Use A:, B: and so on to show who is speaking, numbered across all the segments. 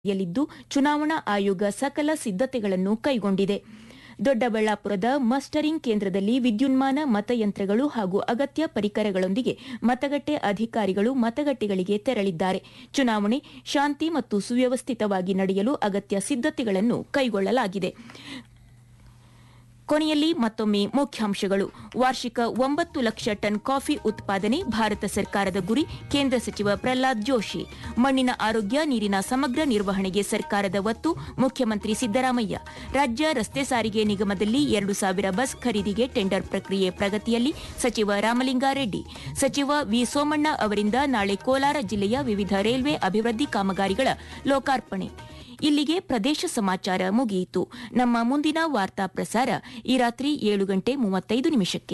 A: ಯಲ್ಲಿದ್ದು ಚುನಾವಣಾ ಆಯೋಗ ಸಕಲ ಸಿದ್ಧತೆಗಳನ್ನು ಕೈಗೊಂಡಿದೆ ದೊಡ್ಡಬಳ್ಳಾಪುರದ ಮಸ್ಟರಿಂಗ್ ಕೇಂದ್ರದಲ್ಲಿ ವಿದ್ಯುನ್ಮಾನ ಮತಯಂತ್ರಗಳು ಹಾಗೂ ಅಗತ್ಯ ಪರಿಕರಗಳೊಂದಿಗೆ ಮತಗಟ್ಟೆ ಅಧಿಕಾರಿಗಳು ಮತಗಟ್ಟೆಗಳಿಗೆ ತೆರಳಿದ್ದಾರೆ ಚುನಾವಣೆ ಶಾಂತಿ ಮತ್ತು ಸುವ್ಯವಸ್ಥಿತವಾಗಿ ನಡೆಯಲು ಅಗತ್ಯ ಸಿದ್ಧತೆಗಳನ್ನು ಕೈಗೊಳ್ಳಲಾಗಿದೆ ಕೊನೆಯಲ್ಲಿ ಮತ್ತೊಮ್ಮೆ ಮುಖ್ಯಾಂಶಗಳು ವಾರ್ಷಿಕ ಒಂಬತ್ತು ಲಕ್ಷ ಟನ್ ಕಾಫಿ ಉತ್ಪಾದನೆ ಭಾರತ ಸರ್ಕಾರದ ಗುರಿ ಕೇಂದ್ರ ಸಚಿವ ಪ್ರಹ್ಲಾದ್ ಜೋಶಿ ಮಣ್ಣಿನ ಆರೋಗ್ಯ ನೀರಿನ ಸಮಗ್ರ ನಿರ್ವಹಣೆಗೆ ಸರ್ಕಾರದ ಒತ್ತು ಮುಖ್ಯಮಂತ್ರಿ ಸಿದ್ದರಾಮಯ್ಯ ರಾಜ್ಯ ರಸ್ತೆ ಸಾರಿಗೆ ನಿಗಮದಲ್ಲಿ ಎರಡು ಸಾವಿರ ಬಸ್ ಖರೀದಿಗೆ ಟೆಂಡರ್ ಪ್ರಕ್ರಿಯೆ ಪ್ರಗತಿಯಲ್ಲಿ ಸಚಿವ ರಾಮಲಿಂಗಾರೆಡ್ಡಿ ಸಚಿವ ವಿ ಸೋಮಣ್ಣ ಅವರಿಂದ ನಾಳೆ ಕೋಲಾರ ಜಿಲ್ಲೆಯ ವಿವಿಧ ರೈಲ್ವೆ ಅಭಿವೃದ್ಧಿ ಕಾಮಗಾರಿಗಳ ಲೋಕಾರ್ಪಣೆ ಇಲ್ಲಿಗೆ ಪ್ರದೇಶ ಸಮಾಚಾರ ಮುಗಿಯಿತು ನಮ್ಮ ಮುಂದಿನ ವಾರ್ತಾ ಪ್ರಸಾರ ಈ ರಾತ್ರಿ ಏಳು ಗಂಟೆ ಮೂವತ್ತೈದು ನಿಮಿಷಕ್ಕೆ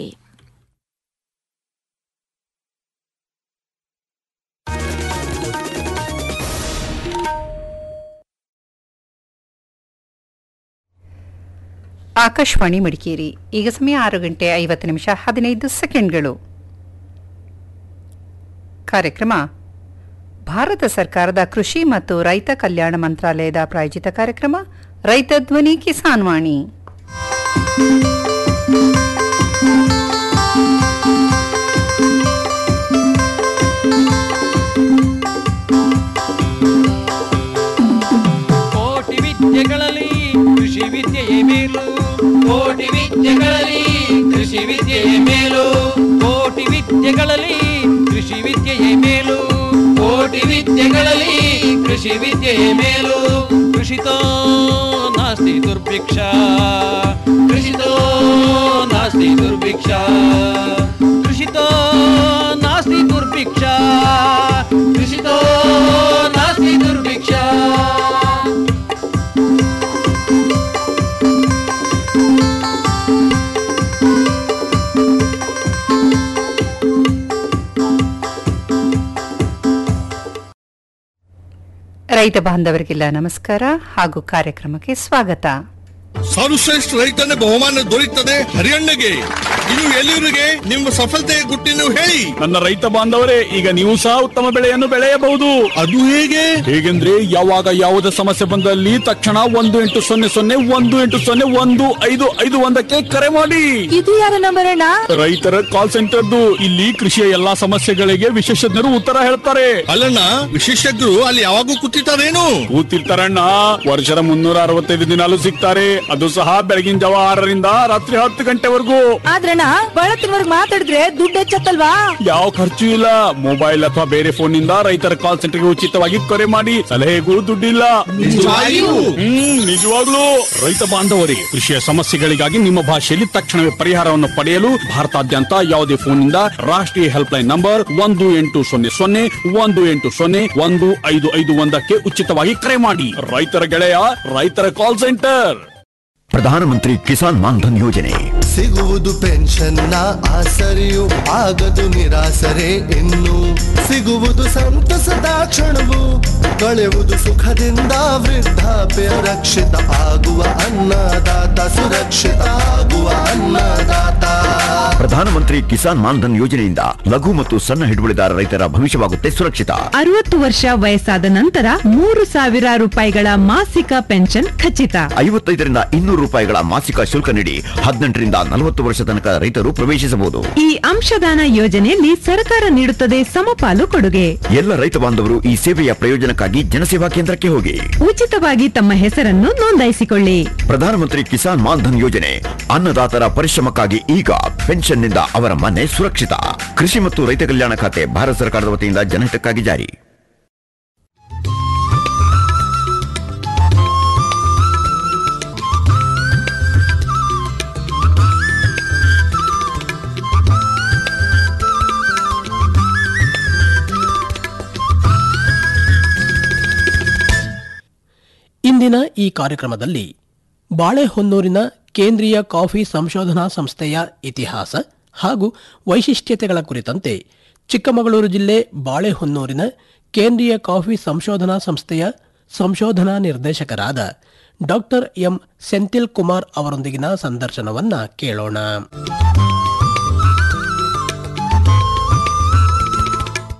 B: ಆಕಾಶವಾಣಿ ಮಡಿಕೇರಿ ಈಗ ಸಮಯ ಆರು ಗಂಟೆ ಐವತ್ತು ನಿಮಿಷ ಹದಿನೈದು ಸೆಕೆಂಡ್ಗಳು ಕಾರ್ಯಕ್ರಮ ಭಾರತ ಸರ್ಕಾರದ ಕೃಷಿ ಮತ್ತು ರೈತ ಕಲ್ಯಾಣ ಮಂತ್ರಾಲಯದ ಪ್ರಾಯೋಜಿತ ಕಾರ್ಯಕ್ರಮ ರೈತ ಧ್ವನಿ ಕಿಸಾನ್ ವಾಣಿ
C: ಕೋಟಿ ವಿದ್ಯೆಗಳಲ್ಲಿ ಕೃಷಿ ವಿದ್ಯೆಯೇ ಮೇಲು ಕೋಟಿ ವಿದ್ಯೆಗಳಲ್ಲಿ ಕೃಷಿ ವಿದ್ಯೆಯೇ ಮೇಲು ಕೋಟಿ ವಿದ್ಯೆಗಳಲ್ಲಿ ಕೃಷಿ ವಿದ್ಯೆಯೇ ಮೇಲು ಕೋಟಿ ವಿದ್ಯೆಗಳಲ್ಲಿ ಕೃಷಿ ವಿದ್ಯೆಯೇ ಮೇಲು ಕೃಷಿತೋ ನಾಸ್ತಿ ದುರ್ಭಿಕ್ಷ ಕೃಷಿತೋ ನಾಸ್ತಿ ದುರ್ಭಿಕ್ಷ ಕೃಷಿತೋ ನಾಸ್ತಿ ದುರ್ಭಿಕ್ಷ ಕೃಷಿತೋ ನಾಸ್ತಿ ದುರ್ಭಿಕ್ಷ
B: ರೈತ ಬಾಂಧವರಿಗೆಲ್ಲ ನಮಸ್ಕಾರ ಹಾಗೂ ಕಾರ್ಯಕ್ರಮಕ್ಕೆ ಸ್ವಾಗತ
D: ಸರ್ವಶ್ರೇಷ್ಠ ರೈತನ ಬಹುಮಾನ ದೊರೆಯುತ್ತದೆ ಹರಿಯಣ್ಣಗೆ ಇದು ಎಲ್ಲಿವರಿಗೆ ನಿಮ್ಮ ಸಫಲತೆಯ ಗುಟ್ಟಿನ ಹೇಳಿ
E: ನನ್ನ ರೈತ ಬಾಂಧವರೇ ಈಗ ನೀವು ಸಹ ಉತ್ತಮ ಬೆಳೆಯನ್ನು ಬೆಳೆಯಬಹುದು
D: ಅದು ಹೇಗೆ
E: ಹೇಗೆಂದ್ರೆ ಯಾವಾಗ ಯಾವುದೇ ಸಮಸ್ಯೆ ಬಂದಲ್ಲಿ ತಕ್ಷಣ ಒಂದು ಎಂಟು ಸೊನ್ನೆ ಸೊನ್ನೆ ಒಂದು ಎಂಟು ಸೊನ್ನೆ ಒಂದು ಐದು ಐದು ಒಂದಕ್ಕೆ ಕರೆ ಮಾಡಿ
B: ಇದು ಯಾರ ನಂಬರ್ ಅಣ್ಣ
E: ರೈತರ ಕಾಲ್ ಸೆಂಟರ್ದು ಇಲ್ಲಿ ಕೃಷಿಯ ಎಲ್ಲಾ ಸಮಸ್ಯೆಗಳಿಗೆ ವಿಶೇಷಜ್ಞರು ಉತ್ತರ ಹೇಳ್ತಾರೆ
D: ಅಲ್ಲಣ್ಣ ವಿಶೇಷಜ್ಞರು ಅಲ್ಲಿ ಯಾವಾಗೂ ಕೂತಿರ್ತಾರೇನು
E: ಕೂತಿರ್ತಾರಣ್ಣ ವರ್ಷದ ಮುನ್ನೂರ ಅರವತ್ತೈದು ದಿನಾಲು ಸಿಗ್ತಾರೆ ಅದು ಸಹ ಬೆಳಗಿನ ಜಾವ ಆರರಿಂದ ರಾತ್ರಿ ಹತ್ತು ಗಂಟೆವರೆಗೂ
F: ಆದ್ರಣ್ಣ ಬಳತ್ತಿನವರ್ಗ್ ಮಾತಾಡಿದ್ರೆ ದುಡ್ಡು ಹೆಚ್ಚತ್ತಲ್ವಾ
E: ಯಾವ ಖರ್ಚು ಇಲ್ಲ ಮೊಬೈಲ್ ಅಥವಾ ಬೇರೆ ಫೋನ್ ನಿಂದ ರೈತರ ಕಾಲ್ ಸೆಂಟರ್ಗೆ ಉಚಿತವಾಗಿ ಕರೆ ಮಾಡಿ ಸಲಹೆಗೂ ದುಡ್ಡಿಲ್ಲ
D: ನಿಜವಾಗಿಯೂ?
E: ಹ್ಮ್ ನಿಜವಾಗ್ಲೂ ರೈತ ಬಾಂಧವರಿಗೆ ಕೃಷಿಯ ಸಮಸ್ಯೆಗಳಿಗಾಗಿ ನಿಮ್ಮ ಭಾಷೆಯಲ್ಲಿ ತಕ್ಷಣವೇ ಪರಿಹಾರವನ್ನು ಪಡೆಯಲು ಭಾರತಾದ್ಯಂತ ಯಾವುದೇ ಫೋನ್ನಿಂದ ರಾಷ್ಟ್ರೀಯ ಹೆಲ್ಪ್ ಲೈನ್ ನಂಬರ್ ಒಂದು ಎಂಟು ಸೊನ್ನೆ ಸೊನ್ನೆ ಒಂದು ಎಂಟು ಸೊನ್ನೆ ಒಂದು ಐದು ಐದು ಒಂದಕ್ಕೆ ಉಚಿತವಾಗಿ ಕರೆ ಮಾಡಿ ರೈತರ ಗೆಳೆಯ ರೈತರ ಕಾಲ್ ಸೆಂಟರ್
G: ಪ್ರಧಾನಮಂತ್ರಿ ಕಿಸಾನ್ ಮಾನ್ಧನ್ ಯೋಜನೆ
H: ಸಿಗುವುದು ಪೆನ್ಷನ್ನ ಆಸರೆಯು ಆಗದು ನಿರಾಸರೆ ಇನ್ನು ಸಿಗುವುದು ಸಂತಸದ ಕ್ಷಣವು ಕಳೆಯುವುದು ಸುಖದಿಂದ ವೃದ್ಧಾಪ್ಯ ರಕ್ಷಿತ ಆಗುವ ಅನ್ನದಾತ ಸುರಕ್ಷಿತ ಆಗುವ ಅನ್ನದಾತ
G: ಪ್ರಧಾನಮಂತ್ರಿ ಕಿಸಾನ್ ಮಾನ್ಧನ್ ಯೋಜನೆಯಿಂದ ಲಘು ಮತ್ತು ಸಣ್ಣ ಹಿಡುವಳಿದಾರ ರೈತರ ಭವಿಷ್ಯವಾಗುತ್ತೆ ಸುರಕ್ಷಿತ
F: ಅರವತ್ತು ವರ್ಷ ವಯಸ್ಸಾದ ನಂತರ ಮೂರು ಸಾವಿರ ರೂಪಾಯಿಗಳ ಮಾಸಿಕ ಪೆನ್ಷನ್ ಖಚಿತ
G: ಐವತ್ತೈದರಿಂದ ಇನ್ನೂರು ರೂಪಾಯಿಗಳ ಮಾಸಿಕ ಶುಲ್ಕ ನೀಡಿ ಹದಿನೆಂಟರಿಂದ ನಲವತ್ತು ವರ್ಷ ತನಕ ರೈತರು ಪ್ರವೇಶಿಸಬಹುದು
F: ಈ ಅಂಶದಾನ ಯೋಜನೆಯಲ್ಲಿ ಸರ್ಕಾರ ನೀಡುತ್ತದೆ ಸಮಪಾಲು ಕೊಡುಗೆ
G: ಎಲ್ಲ ರೈತ ಬಾಂಧವರು ಈ ಸೇವೆಯ ಪ್ರಯೋಜನಕ್ಕಾಗಿ ಜನಸೇವಾ ಕೇಂದ್ರಕ್ಕೆ ಹೋಗಿ
F: ಉಚಿತವಾಗಿ ತಮ್ಮ ಹೆಸರನ್ನು ನೋಂದಾಯಿಸಿಕೊಳ್ಳಿ
G: ಪ್ರಧಾನಮಂತ್ರಿ ಕಿಸಾನ್ ಮಾನ್ಧನ್ ಯೋಜನೆ ಅನ್ನದಾತರ ಪರಿಶ್ರಮಕ್ಕಾಗಿ ಈಗ ಪೆನ್ಷನ್ನಿಂದ ಅವರ ಮನೆ ಸುರಕ್ಷಿತ ಕೃಷಿ ಮತ್ತು ರೈತ ಕಲ್ಯಾಣ ಖಾತೆ ಭಾರತ ಸರ್ಕಾರದ ವತಿಯಿಂದ ಜನಹಿತಕ್ಕಾಗಿ ಜಾರಿ
I: ಇಂದಿನ ಈ ಕಾರ್ಯಕ್ರಮದಲ್ಲಿ ಬಾಳೆಹೊನ್ನೂರಿನ ಕೇಂದ್ರೀಯ ಕಾಫಿ ಸಂಶೋಧನಾ ಸಂಸ್ಥೆಯ ಇತಿಹಾಸ ಹಾಗೂ ವೈಶಿಷ್ಟ್ಯತೆಗಳ ಕುರಿತಂತೆ ಚಿಕ್ಕಮಗಳೂರು ಜಿಲ್ಲೆ ಬಾಳೆಹೊನ್ನೂರಿನ ಕೇಂದ್ರೀಯ ಕಾಫಿ ಸಂಶೋಧನಾ ಸಂಸ್ಥೆಯ ಸಂಶೋಧನಾ ನಿರ್ದೇಶಕರಾದ ಡಾಕ್ಟರ್ ಎಂ ಸೆಂಥಿಲ್ ಕುಮಾರ್ ಅವರೊಂದಿಗಿನ ಸಂದರ್ಶನವನ್ನ ಕೇಳೋಣ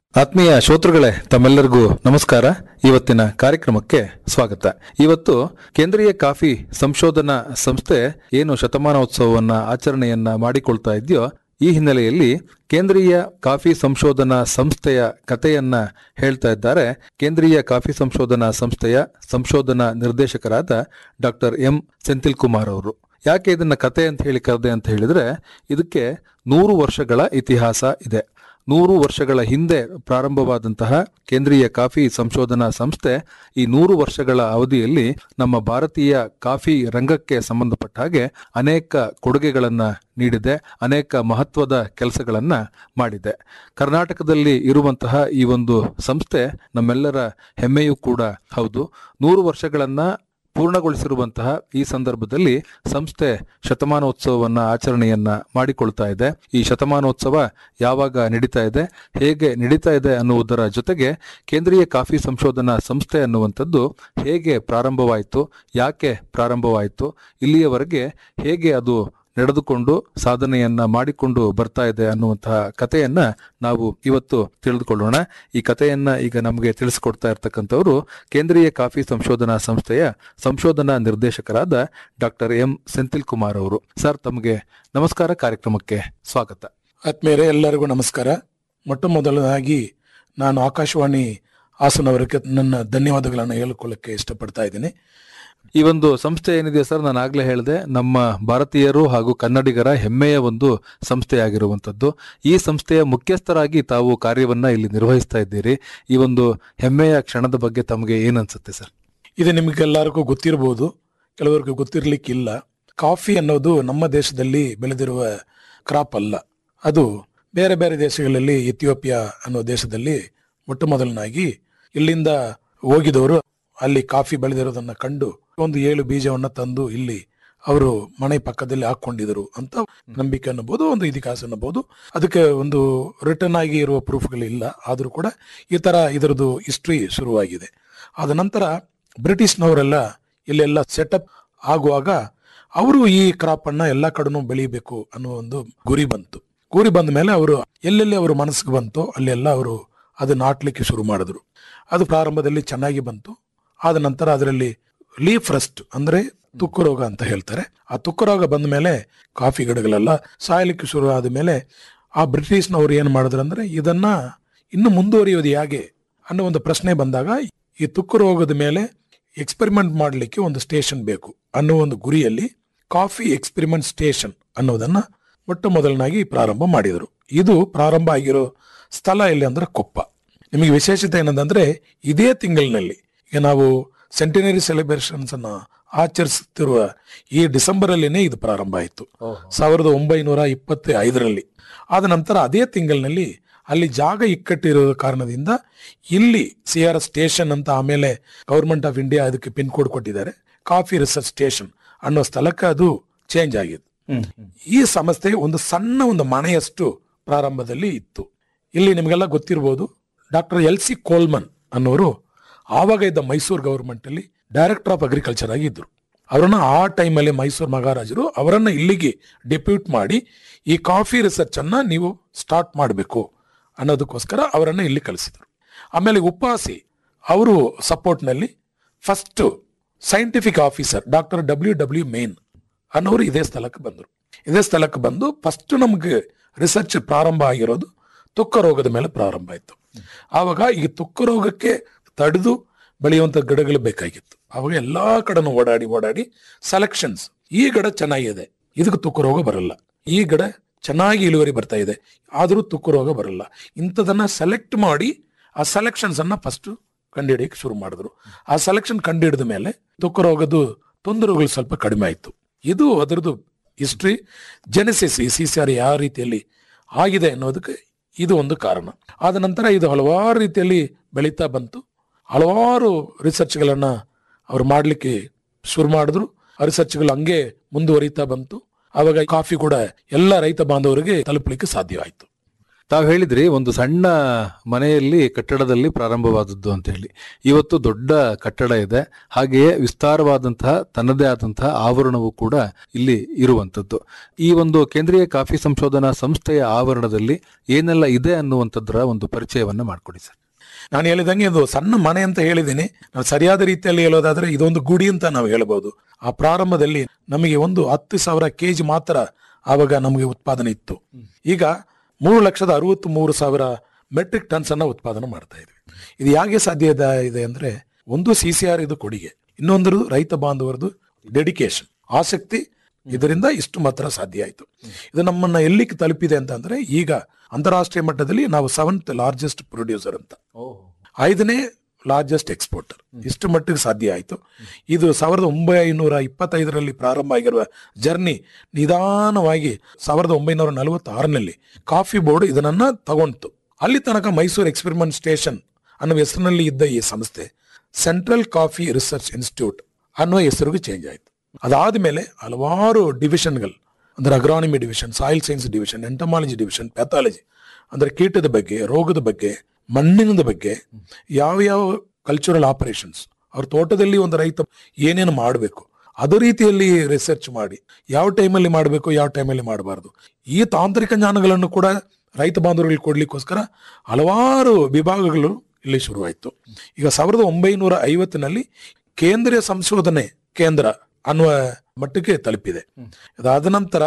J: ಆತ್ಮೀಯ ಶ್ರೋತೃಗಳೇ ತಮ್ಮೆಲ್ಲರಿಗೂ ನಮಸ್ಕಾರ ಇವತ್ತಿನ ಕಾರ್ಯಕ್ರಮಕ್ಕೆ ಸ್ವಾಗತ ಇವತ್ತು ಕೇಂದ್ರೀಯ ಕಾಫಿ ಸಂಶೋಧನಾ ಸಂಸ್ಥೆ ಏನು ಶತಮಾನೋತ್ಸವವನ್ನ ಆಚರಣೆಯನ್ನ ಮಾಡಿಕೊಳ್ತಾ ಇದೆಯೋ ಈ ಹಿನ್ನೆಲೆಯಲ್ಲಿ ಕೇಂದ್ರೀಯ ಕಾಫಿ ಸಂಶೋಧನಾ ಸಂಸ್ಥೆಯ ಕಥೆಯನ್ನ ಹೇಳ್ತಾ ಇದ್ದಾರೆ ಕೇಂದ್ರೀಯ ಕಾಫಿ ಸಂಶೋಧನಾ ಸಂಸ್ಥೆಯ ಸಂಶೋಧನಾ ನಿರ್ದೇಶಕರಾದ ಡಾಕ್ಟರ್ ಎಂ ಸೆಂಥಿಲ್ ಕುಮಾರ್ ಅವರು ಯಾಕೆ ಇದನ್ನ ಕತೆ ಅಂತ ಹೇಳಿ ಕರೆದೆ ಅಂತ ಹೇಳಿದ್ರೆ ಇದಕ್ಕೆ ನೂರು ವರ್ಷಗಳ ಇತಿಹಾಸ ಇದೆ ನೂರು ವರ್ಷಗಳ ಹಿಂದೆ ಪ್ರಾರಂಭವಾದಂತಹ ಕೇಂದ್ರೀಯ ಕಾಫಿ ಸಂಶೋಧನಾ ಸಂಸ್ಥೆ ಈ ನೂರು ವರ್ಷಗಳ ಅವಧಿಯಲ್ಲಿ ನಮ್ಮ ಭಾರತೀಯ ಕಾಫಿ ರಂಗಕ್ಕೆ ಸಂಬಂಧಪಟ್ಟ ಹಾಗೆ ಅನೇಕ ಕೊಡುಗೆಗಳನ್ನ ನೀಡಿದೆ ಅನೇಕ ಮಹತ್ವದ ಕೆಲಸಗಳನ್ನ ಮಾಡಿದೆ ಕರ್ನಾಟಕದಲ್ಲಿ ಇರುವಂತಹ ಈ ಒಂದು ಸಂಸ್ಥೆ ನಮ್ಮೆಲ್ಲರ ಹೆಮ್ಮೆಯೂ ಕೂಡ ಹೌದು ನೂರು ವರ್ಷಗಳನ್ನ ಪೂರ್ಣಗೊಳಿಸಿರುವಂತಹ ಈ ಸಂದರ್ಭದಲ್ಲಿ ಸಂಸ್ಥೆ ಶತಮಾನೋತ್ಸವವನ್ನ ಆಚರಣೆಯನ್ನ ಮಾಡಿಕೊಳ್ತಾ ಇದೆ ಈ ಶತಮಾನೋತ್ಸವ ಯಾವಾಗ ನಡೀತಾ ಇದೆ ಹೇಗೆ ನಡೀತಾ ಇದೆ ಅನ್ನುವುದರ ಜೊತೆಗೆ ಕೇಂದ್ರೀಯ ಕಾಫಿ ಸಂಶೋಧನಾ ಸಂಸ್ಥೆ ಅನ್ನುವಂಥದ್ದು ಹೇಗೆ ಪ್ರಾರಂಭವಾಯಿತು ಯಾಕೆ ಪ್ರಾರಂಭವಾಯಿತು ಇಲ್ಲಿಯವರೆಗೆ ಹೇಗೆ ಅದು ನಡೆದುಕೊಂಡು ಸಾಧನೆಯನ್ನ ಮಾಡಿಕೊಂಡು ಬರ್ತಾ ಇದೆ ಅನ್ನುವಂತಹ ಕಥೆಯನ್ನ ನಾವು ಇವತ್ತು ತಿಳಿದುಕೊಳ್ಳೋಣ ಈ ಕಥೆಯನ್ನ ಈಗ ನಮಗೆ ತಿಳಿಸಿಕೊಡ್ತಾ ಇರ್ತಕ್ಕಂಥವರು ಕೇಂದ್ರೀಯ ಕಾಫಿ ಸಂಶೋಧನಾ ಸಂಸ್ಥೆಯ ಸಂಶೋಧನಾ ನಿರ್ದೇಶಕರಾದ ಡಾಕ್ಟರ್ ಎಂ ಸೆಂಥಿಲ್ ಕುಮಾರ್ ಅವರು ಸರ್ ತಮಗೆ ನಮಸ್ಕಾರ ಕಾರ್ಯಕ್ರಮಕ್ಕೆ ಸ್ವಾಗತ
K: ಆತ್ಮೀಯರೇ ಎಲ್ಲರಿಗೂ ನಮಸ್ಕಾರ ಮೊಟ್ಟ ಮೊದಲನಾಗಿ ನಾನು ಆಕಾಶವಾಣಿ ಹಾಸನವರಿಗೆ ನನ್ನ ಧನ್ಯವಾದಗಳನ್ನು ಹೇಳಿಕೊಳ್ಳಕ್ಕೆ ಇಷ್ಟಪಡ್ತಾ ಇದ್ದೀನಿ
J: ಈ ಒಂದು ಸಂಸ್ಥೆ ಏನಿದೆ ಸರ್ ನಾನು ಆಗ್ಲೇ ಹೇಳಿದೆ ನಮ್ಮ ಭಾರತೀಯರು ಹಾಗೂ ಕನ್ನಡಿಗರ ಹೆಮ್ಮೆಯ ಒಂದು ಸಂಸ್ಥೆಯಾಗಿರುವಂತದ್ದು ಈ ಸಂಸ್ಥೆಯ ಮುಖ್ಯಸ್ಥರಾಗಿ ತಾವು ಕಾರ್ಯವನ್ನ ಇಲ್ಲಿ ನಿರ್ವಹಿಸ್ತಾ ಇದ್ದೀರಿ ಈ ಒಂದು ಹೆಮ್ಮೆಯ ಕ್ಷಣದ ಬಗ್ಗೆ ತಮಗೆ ಏನನ್ಸುತ್ತೆ ಸರ್
K: ಇದು ನಿಮಗೆಲ್ಲರಿಗೂ ಗೊತ್ತಿರಬಹುದು ಕೆಲವರಿಗೆ ಗೊತ್ತಿರ್ಲಿಕ್ಕಿಲ್ಲ ಕಾಫಿ ಅನ್ನೋದು ನಮ್ಮ ದೇಶದಲ್ಲಿ ಬೆಳೆದಿರುವ ಕ್ರಾಪ್ ಅಲ್ಲ ಅದು ಬೇರೆ ಬೇರೆ ದೇಶಗಳಲ್ಲಿ ಇಥಿಯೋಪಿಯಾ ಅನ್ನೋ ದೇಶದಲ್ಲಿ ಮೊಟ್ಟ ಮೊದಲನಾಗಿ ಇಲ್ಲಿಂದ ಹೋಗಿದವರು ಅಲ್ಲಿ ಕಾಫಿ ಬೆಳೆದಿರೋದನ್ನ ಕಂಡು ಒಂದು ಏಳು ಬೀಜವನ್ನ ತಂದು ಇಲ್ಲಿ ಅವರು ಮನೆ ಪಕ್ಕದಲ್ಲಿ ಹಾಕೊಂಡಿದ್ರು ಅಂತ ನಂಬಿಕೆ ಅನ್ನಬಹುದು ಒಂದು ಇತಿಹಾಸ ಅನ್ನಬಹುದು ಅದಕ್ಕೆ ಒಂದು ರಿಟರ್ನ್ ಆಗಿ ಇರುವ ಪ್ರೂಫ್ಗಳಿಲ್ಲ ಆದರೂ ಕೂಡ ಈ ತರ ಇದರದ್ದು ಹಿಸ್ಟ್ರಿ ಶುರುವಾಗಿದೆ ಆದ ನಂತರ ಬ್ರಿಟಿಷ್ನವರೆಲ್ಲ ಇಲ್ಲೆಲ್ಲ ಸೆಟಪ್ ಆಗುವಾಗ ಅವರು ಈ ಕ್ರಾಪ್ ಅನ್ನ ಎಲ್ಲಾ ಕಡೆನೂ ಬೆಳಿಬೇಕು ಅನ್ನೋ ಒಂದು ಗುರಿ ಬಂತು ಗುರಿ ಬಂದ ಮೇಲೆ ಅವರು ಎಲ್ಲೆಲ್ಲಿ ಅವರು ಮನಸ್ಸಿಗೆ ಬಂತೋ ಅಲ್ಲೆಲ್ಲ ಅವರು ಅದು ನಾಟ್ಲಿಕ್ಕೆ ಶುರು ಮಾಡಿದ್ರು ಅದು ಪ್ರಾರಂಭದಲ್ಲಿ ಚೆನ್ನಾಗಿ ಬಂತು ಆದ ನಂತರ ಅದರಲ್ಲಿ ಲೀಫ್ ರಸ್ಟ್ ಅಂದ್ರೆ ತುಕ್ಕು ರೋಗ ಅಂತ ಹೇಳ್ತಾರೆ ಆ ತುಕ್ಕು ರೋಗ ಬಂದ ಮೇಲೆ ಕಾಫಿ ಗಿಡಗಳೆಲ್ಲ ಸಾಯಲಿಕ್ಕೆ ಶುರು ಆದ ಮೇಲೆ ಆ ಬ್ರಿಟಿಷ್ನವ್ರು ಏನ್ ಮಾಡಿದ್ರು ಅಂದ್ರೆ ಇದನ್ನ ಇನ್ನು ಮುಂದುವರಿಯೋದು ಹೇಗೆ ಅನ್ನೋ ಒಂದು ಪ್ರಶ್ನೆ ಬಂದಾಗ ಈ ತುಕ್ಕು ರೋಗದ ಮೇಲೆ ಎಕ್ಸ್ಪೆರಿಮೆಂಟ್ ಮಾಡಲಿಕ್ಕೆ ಒಂದು ಸ್ಟೇಷನ್ ಬೇಕು ಅನ್ನೋ ಒಂದು ಗುರಿಯಲ್ಲಿ ಕಾಫಿ ಎಕ್ಸ್ಪೆರಿಮೆಂಟ್ ಸ್ಟೇಷನ್ ಅನ್ನೋದನ್ನ ಮೊಟ್ಟ ಮೊದಲನಾಗಿ ಪ್ರಾರಂಭ ಮಾಡಿದರು ಇದು ಪ್ರಾರಂಭ ಆಗಿರೋ ಸ್ಥಳ ಎಲ್ಲಿ ಅಂದ್ರೆ ಕೊಪ್ಪ ನಿಮಗೆ ವಿಶೇಷತೆ ಏನಂದ್ರೆ ಇದೇ ತಿಂಗಳಿನಲ್ಲಿ ಈಗ ನಾವು ಸೆಂಟಿನರಿ ಸೆಲೆಬ್ರೇಷನ್ಸ್ ಅನ್ನ ಆಚರಿಸುತ್ತಿರುವ ಈ ಡಿಸೆಂಬರ್ ಅಲ್ಲಿನೇ ಇದು ಪ್ರಾರಂಭ ಆಯಿತು ಸಾವಿರದ ಒಂಬೈನೂರ ಇಪ್ಪತ್ತ ಐದರಲ್ಲಿ ಆದ ನಂತರ ಅದೇ ತಿಂಗಳಿನಲ್ಲಿ ಅಲ್ಲಿ ಜಾಗ ಇಕ್ಕಟ್ಟಿರೋ ಕಾರಣದಿಂದ ಇಲ್ಲಿ ಸಿ ಆರ್ ಸ್ಟೇಷನ್ ಅಂತ ಆಮೇಲೆ ಗೌರ್ಮೆಂಟ್ ಆಫ್ ಇಂಡಿಯಾ ಅದಕ್ಕೆ ಪಿನ್ ಕೋಡ್ ಕೊಟ್ಟಿದ್ದಾರೆ ಕಾಫಿ ರಿಸರ್ಚ್ ಸ್ಟೇಷನ್ ಅನ್ನೋ ಸ್ಥಳಕ್ಕೆ ಅದು ಚೇಂಜ್ ಆಗಿದೆ ಈ ಸಂಸ್ಥೆ ಒಂದು ಸಣ್ಣ ಒಂದು ಮನೆಯಷ್ಟು ಪ್ರಾರಂಭದಲ್ಲಿ ಇತ್ತು ಇಲ್ಲಿ ನಿಮಗೆಲ್ಲ ಗೊತ್ತಿರಬಹುದು ಡಾಕ್ಟರ್ ಎಲ್ ಸಿ ಕೋಲ್ಮನ್ ಅನ್ನೋರು ಆವಾಗ ಇದ್ದ ಮೈಸೂರು ಗವರ್ಮೆಂಟ್ ಅಲ್ಲಿ ಡೈರೆಕ್ಟರ್ ಆಫ್ ಅಗ್ರಿಕಲ್ಚರ್ ಆಗಿ ಇದ್ರು ಅವರನ್ನ ಆ ಟೈಮಲ್ಲಿ ಮೈಸೂರು ಮಹಾರಾಜರು ಅವರನ್ನ ಇಲ್ಲಿಗೆ ಡೆಪ್ಯೂಟ್ ಮಾಡಿ ಈ ಕಾಫಿ ರಿಸರ್ಚ್ ಅನ್ನ ನೀವು ಸ್ಟಾರ್ಟ್ ಮಾಡಬೇಕು ಅನ್ನೋದಕ್ಕೋಸ್ಕರ ಅವರನ್ನ ಇಲ್ಲಿ ಕಳಿಸಿದ್ರು ಆಮೇಲೆ ಉಪಾಸಿ ಅವರು ಸಪೋರ್ಟ್ನಲ್ಲಿ first scientific officer doctor W W Mayne ಅನ್ನೋರು ಇದೇ ಸ್ಥಳಕ್ಕೆ ಬಂದರು ಇದೇ ಸ್ಥಳಕ್ಕೆ ಬಂದು ಫಸ್ಟ್ ನಮ್ಗೆ ರಿಸರ್ಚ್ ಪ್ರಾರಂಭ ಆಗಿರೋದು ತುಕ್ಕ ರೋಗದ ಮೇಲೆ ಪ್ರಾರಂಭ ಆಯಿತು ಆವಾಗ ಈ ತುಕ್ಕ ರೋಗಕ್ಕೆ ತಡೆದು ಬೆಳೆಯುವಂತ ಗಿಡಗಳು ಬೇಕಾಗಿತ್ತು ಅವಾಗ ಎಲ್ಲಾ ಕಡೆನೂ ಓಡಾಡಿ ಓಡಾಡಿ ಸೆಲೆಕ್ಷನ್ಸ್ ಈ ಗಿಡ ಚೆನ್ನಾಗಿದೆ ಇದಕ್ಕೆ ತುಕ್ಕು ರೋಗ ಬರಲ್ಲ ಈ ಗಿಡ ಚೆನ್ನಾಗಿ ಇಳುವರಿ ಬರ್ತಾ ಇದೆ ಆದರೂ ತುಕ್ಕು ರೋಗ ಬರಲ್ಲ ಇಂಥದನ್ನ ಸೆಲೆಕ್ಟ್ ಮಾಡಿ ಆ ಸೆಲೆಕ್ಷನ್ಸ್ ಅನ್ನ ಫಸ್ಟ್ ಕಂಡುಹಿಡಿಯಕ್ಕೆ ಶುರು ಮಾಡಿದ್ರು ಆ ಸೆಲೆಕ್ಷನ್ ಕಂಡುಹಿಡಿದ ಮೇಲೆ ತುಕ್ಕು ರೋಗದ್ದು ತೊಂದರೆಗಳು ಸ್ವಲ್ಪ ಕಡಿಮೆ ಆಯಿತು ಇದು ಅದರದ್ದು ಹಿಸ್ಟ್ರಿ ಜೆನೆಸಿಸ್ ಈ ಸಿ ಸಿ ಆರ್ ಯಾವ ರೀತಿಯಲ್ಲಿ ಆಗಿದೆ ಅನ್ನೋದಕ್ಕೆ ಇದು ಒಂದು ಕಾರಣ ಆದ ನಂತರ ಇದು ಹಲವಾರು ರೀತಿಯಲ್ಲಿ ಬೆಳೀತಾ ಬಂತು ಹಲವಾರು ರಿಸರ್ಚ್ಗಳನ್ನ ಅವ್ರು ಮಾಡಲಿಕ್ಕೆ ಶುರು ಮಾಡಿದ್ರು ಆ ರಿಸರ್ಚ್ಗಳು ಹಂಗೆ ಮುಂದುವರಿತಾ ಬಂತು ಆವಾಗ ಕಾಫಿ ಕೂಡ ಎಲ್ಲ ರೈತ ಬಾಂಧವರಿಗೆ ತಲುಪಲಿಕ್ಕೆ ಸಾಧ್ಯವಾಯಿತು
J: ತಾವು ಹೇಳಿದ್ರಿ ಒಂದು ಸಣ್ಣ ಮನೆಯಲ್ಲಿ ಕಟ್ಟಡದಲ್ಲಿ ಪ್ರಾರಂಭವಾದದ್ದು ಅಂತ ಹೇಳಿ ಇವತ್ತು ದೊಡ್ಡ ಕಟ್ಟಡ ಇದೆ ಹಾಗೆಯೇ ವಿಸ್ತಾರವಾದಂತಹ ತನ್ನದೇ ಆದಂತಹ ಆವರಣವು ಕೂಡ ಇಲ್ಲಿ ಇರುವಂತದ್ದು ಈ ಒಂದು ಕೇಂದ್ರೀಯ ಕಾಫಿ ಸಂಶೋಧನಾ ಸಂಸ್ಥೆಯ ಆವರಣದಲ್ಲಿ ಏನೆಲ್ಲ ಇದೆ ಅನ್ನುವಂಥದ್ರ ಒಂದು ಪರಿಚಯವನ್ನ ಮಾಡ್ಕೊಡಿ ಸರ್
K: ನಾನು ಹೇಳಿದಂಗೆ ಇದು ಸಣ್ಣ ಮನೆ ಅಂತ ಹೇಳಿದ್ದೀನಿ ನಾವು ಸರಿಯಾದ ರೀತಿಯಲ್ಲಿ ಹೇಳೋದಾದ್ರೆ ಇದೊಂದು ಗುಡಿ ಅಂತ ನಾವು ಹೇಳ್ಬೋದು ಆ ಪ್ರಾರಂಭದಲ್ಲಿ ನಮಗೆ ಒಂದು ಹತ್ತು ಸಾವಿರ ಕೆಜಿ ಮಾತ್ರ ಆವಾಗ ನಮಗೆ ಉತ್ಪಾದನೆ ಇತ್ತು ಈಗ ಮೂರು ಲಕ್ಷದ ಅರವತ್ತ್ ಮೂರು ಸಾವಿರ ಮೆಟ್ರಿಕ್ ಟನ್ಸ್ ಅನ್ನ ಉತ್ಪಾದನೆ ಮಾಡ್ತಾ ಇದ್ವಿ ಇದು ಯಾಕೆ ಸಾಧ್ಯ ಇದೆ- ಇದೆ ಅಂದ್ರೆ ಒಂದು ಸಿ ಸಿ ಆರ್ ಇದು ಕೊಡುಗೆ ಇನ್ನೊಂದು ರೈತ ಬಾಂಧವರದು ಡೆಡಿಕೇಶನ್ ಆಸಕ್ತಿ ಇದರಿಂದ ಇಷ್ಟು ಮಾತ್ರ ಸಾಧ್ಯ ಆಯಿತು ಇದು ನಮ್ಮನ್ನ ಎಲ್ಲಿಗೆ ತಲುಪಿದೆ ಅಂತ ಅಂದ್ರೆ ಈಗ ಅಂತಾರಾಷ್ಟ್ರೀಯ ಮಟ್ಟದಲ್ಲಿ ನಾವು ಸೆವೆಂತ್ ಲಾರ್ಜೆಸ್ಟ್ ಪ್ರೊಡ್ಯೂಸರ್ ಅಂತ ಐದನೇ ಲಾರ್ಜೆಸ್ಟ್ ಎಕ್ಸ್ಪೋರ್ಟರ್ ಇಷ್ಟು ಮಟ್ಟಿಗೆ ಸಾಧ್ಯ ಆಯಿತು ಇದು ಸಾವಿರದ ಒಂಬೈನೂರ ಇಪ್ಪತ್ತೈದರಲ್ಲಿ ಪ್ರಾರಂಭ ಆಗಿರುವ ಜರ್ನಿ ನಿಧಾನವಾಗಿ ಸಾವಿರದ ಒಂಬೈನೂರ ನಲವತ್ತಾರನಲ್ಲಿ ಕಾಫಿ ಬೋರ್ಡ್ ಇದನ್ನ ತಗೊಂತು ಅಲ್ಲಿ ತನಕ ಮೈಸೂರು ಎಕ್ಸ್ಪೆರಿಮೆಂಟ್ ಸ್ಟೇಷನ್ ಅನ್ನೋ ಹೆಸರಿನಲ್ಲಿ ಇದ್ದ ಈ ಸಂಸ್ಥೆ ಸೆಂಟ್ರಲ್ ಕಾಫಿ ರಿಸರ್ಚ್ ಇನ್ಸ್ಟಿಟ್ಯೂಟ್ ಅನ್ನೋ ಹೆಸರಿಗೆ ಚೇಂಜ್ ಆಯಿತು ಅದಾದ್ಮೇಲೆ ಹಲವಾರು ಡಿವಿಷನ್ಗಳು ಅಂದ್ರೆ agronomy division soil science division entomology division pathology ಅಂದ್ರೆ ಕೀಟದ ಬಗ್ಗೆ ರೋಗದ ಬಗ್ಗೆ ಮಣ್ಣಿನದ ಬಗ್ಗೆ ಯಾವ ಯಾವ ಕಲ್ಚರಲ್ ಆಪರೇಷನ್ಸ್ ಅವ್ರ ತೋಟದಲ್ಲಿ ಒಂದು ರೈತ ಏನೇನು ಮಾಡಬೇಕು ಅದೇ ರೀತಿಯಲ್ಲಿ ರಿಸರ್ಚ್ ಮಾಡಿ ಯಾವ ಟೈಮಲ್ಲಿ ಮಾಡಬೇಕು ಯಾವ ಟೈಮಲ್ಲಿ ಮಾಡಬಾರ್ದು ಈ ತಾಂತ್ರಿಕ ಜ್ಞಾನಗಳನ್ನು ಕೂಡ ರೈತ ಬಾಂಧವರಿಗೆ ಕೊಡ್ಲಿಕ್ಕೋಸ್ಕರ ಹಲವಾರು ವಿಭಾಗಗಳು ಇಲ್ಲಿ ಶುರುವಾಯಿತು ಈಗ ಸಾವಿರದ ಒಂಬೈನೂರ ಐವತ್ತಿನಲ್ಲಿ ಕೇಂದ್ರೀಯ ಸಂಶೋಧನೆ ಕೇಂದ್ರ ಅನ್ನುವ ಮಟ್ಟಕ್ಕೆ ತಲುಪಿದೆ ಅದಾದ ನಂತರ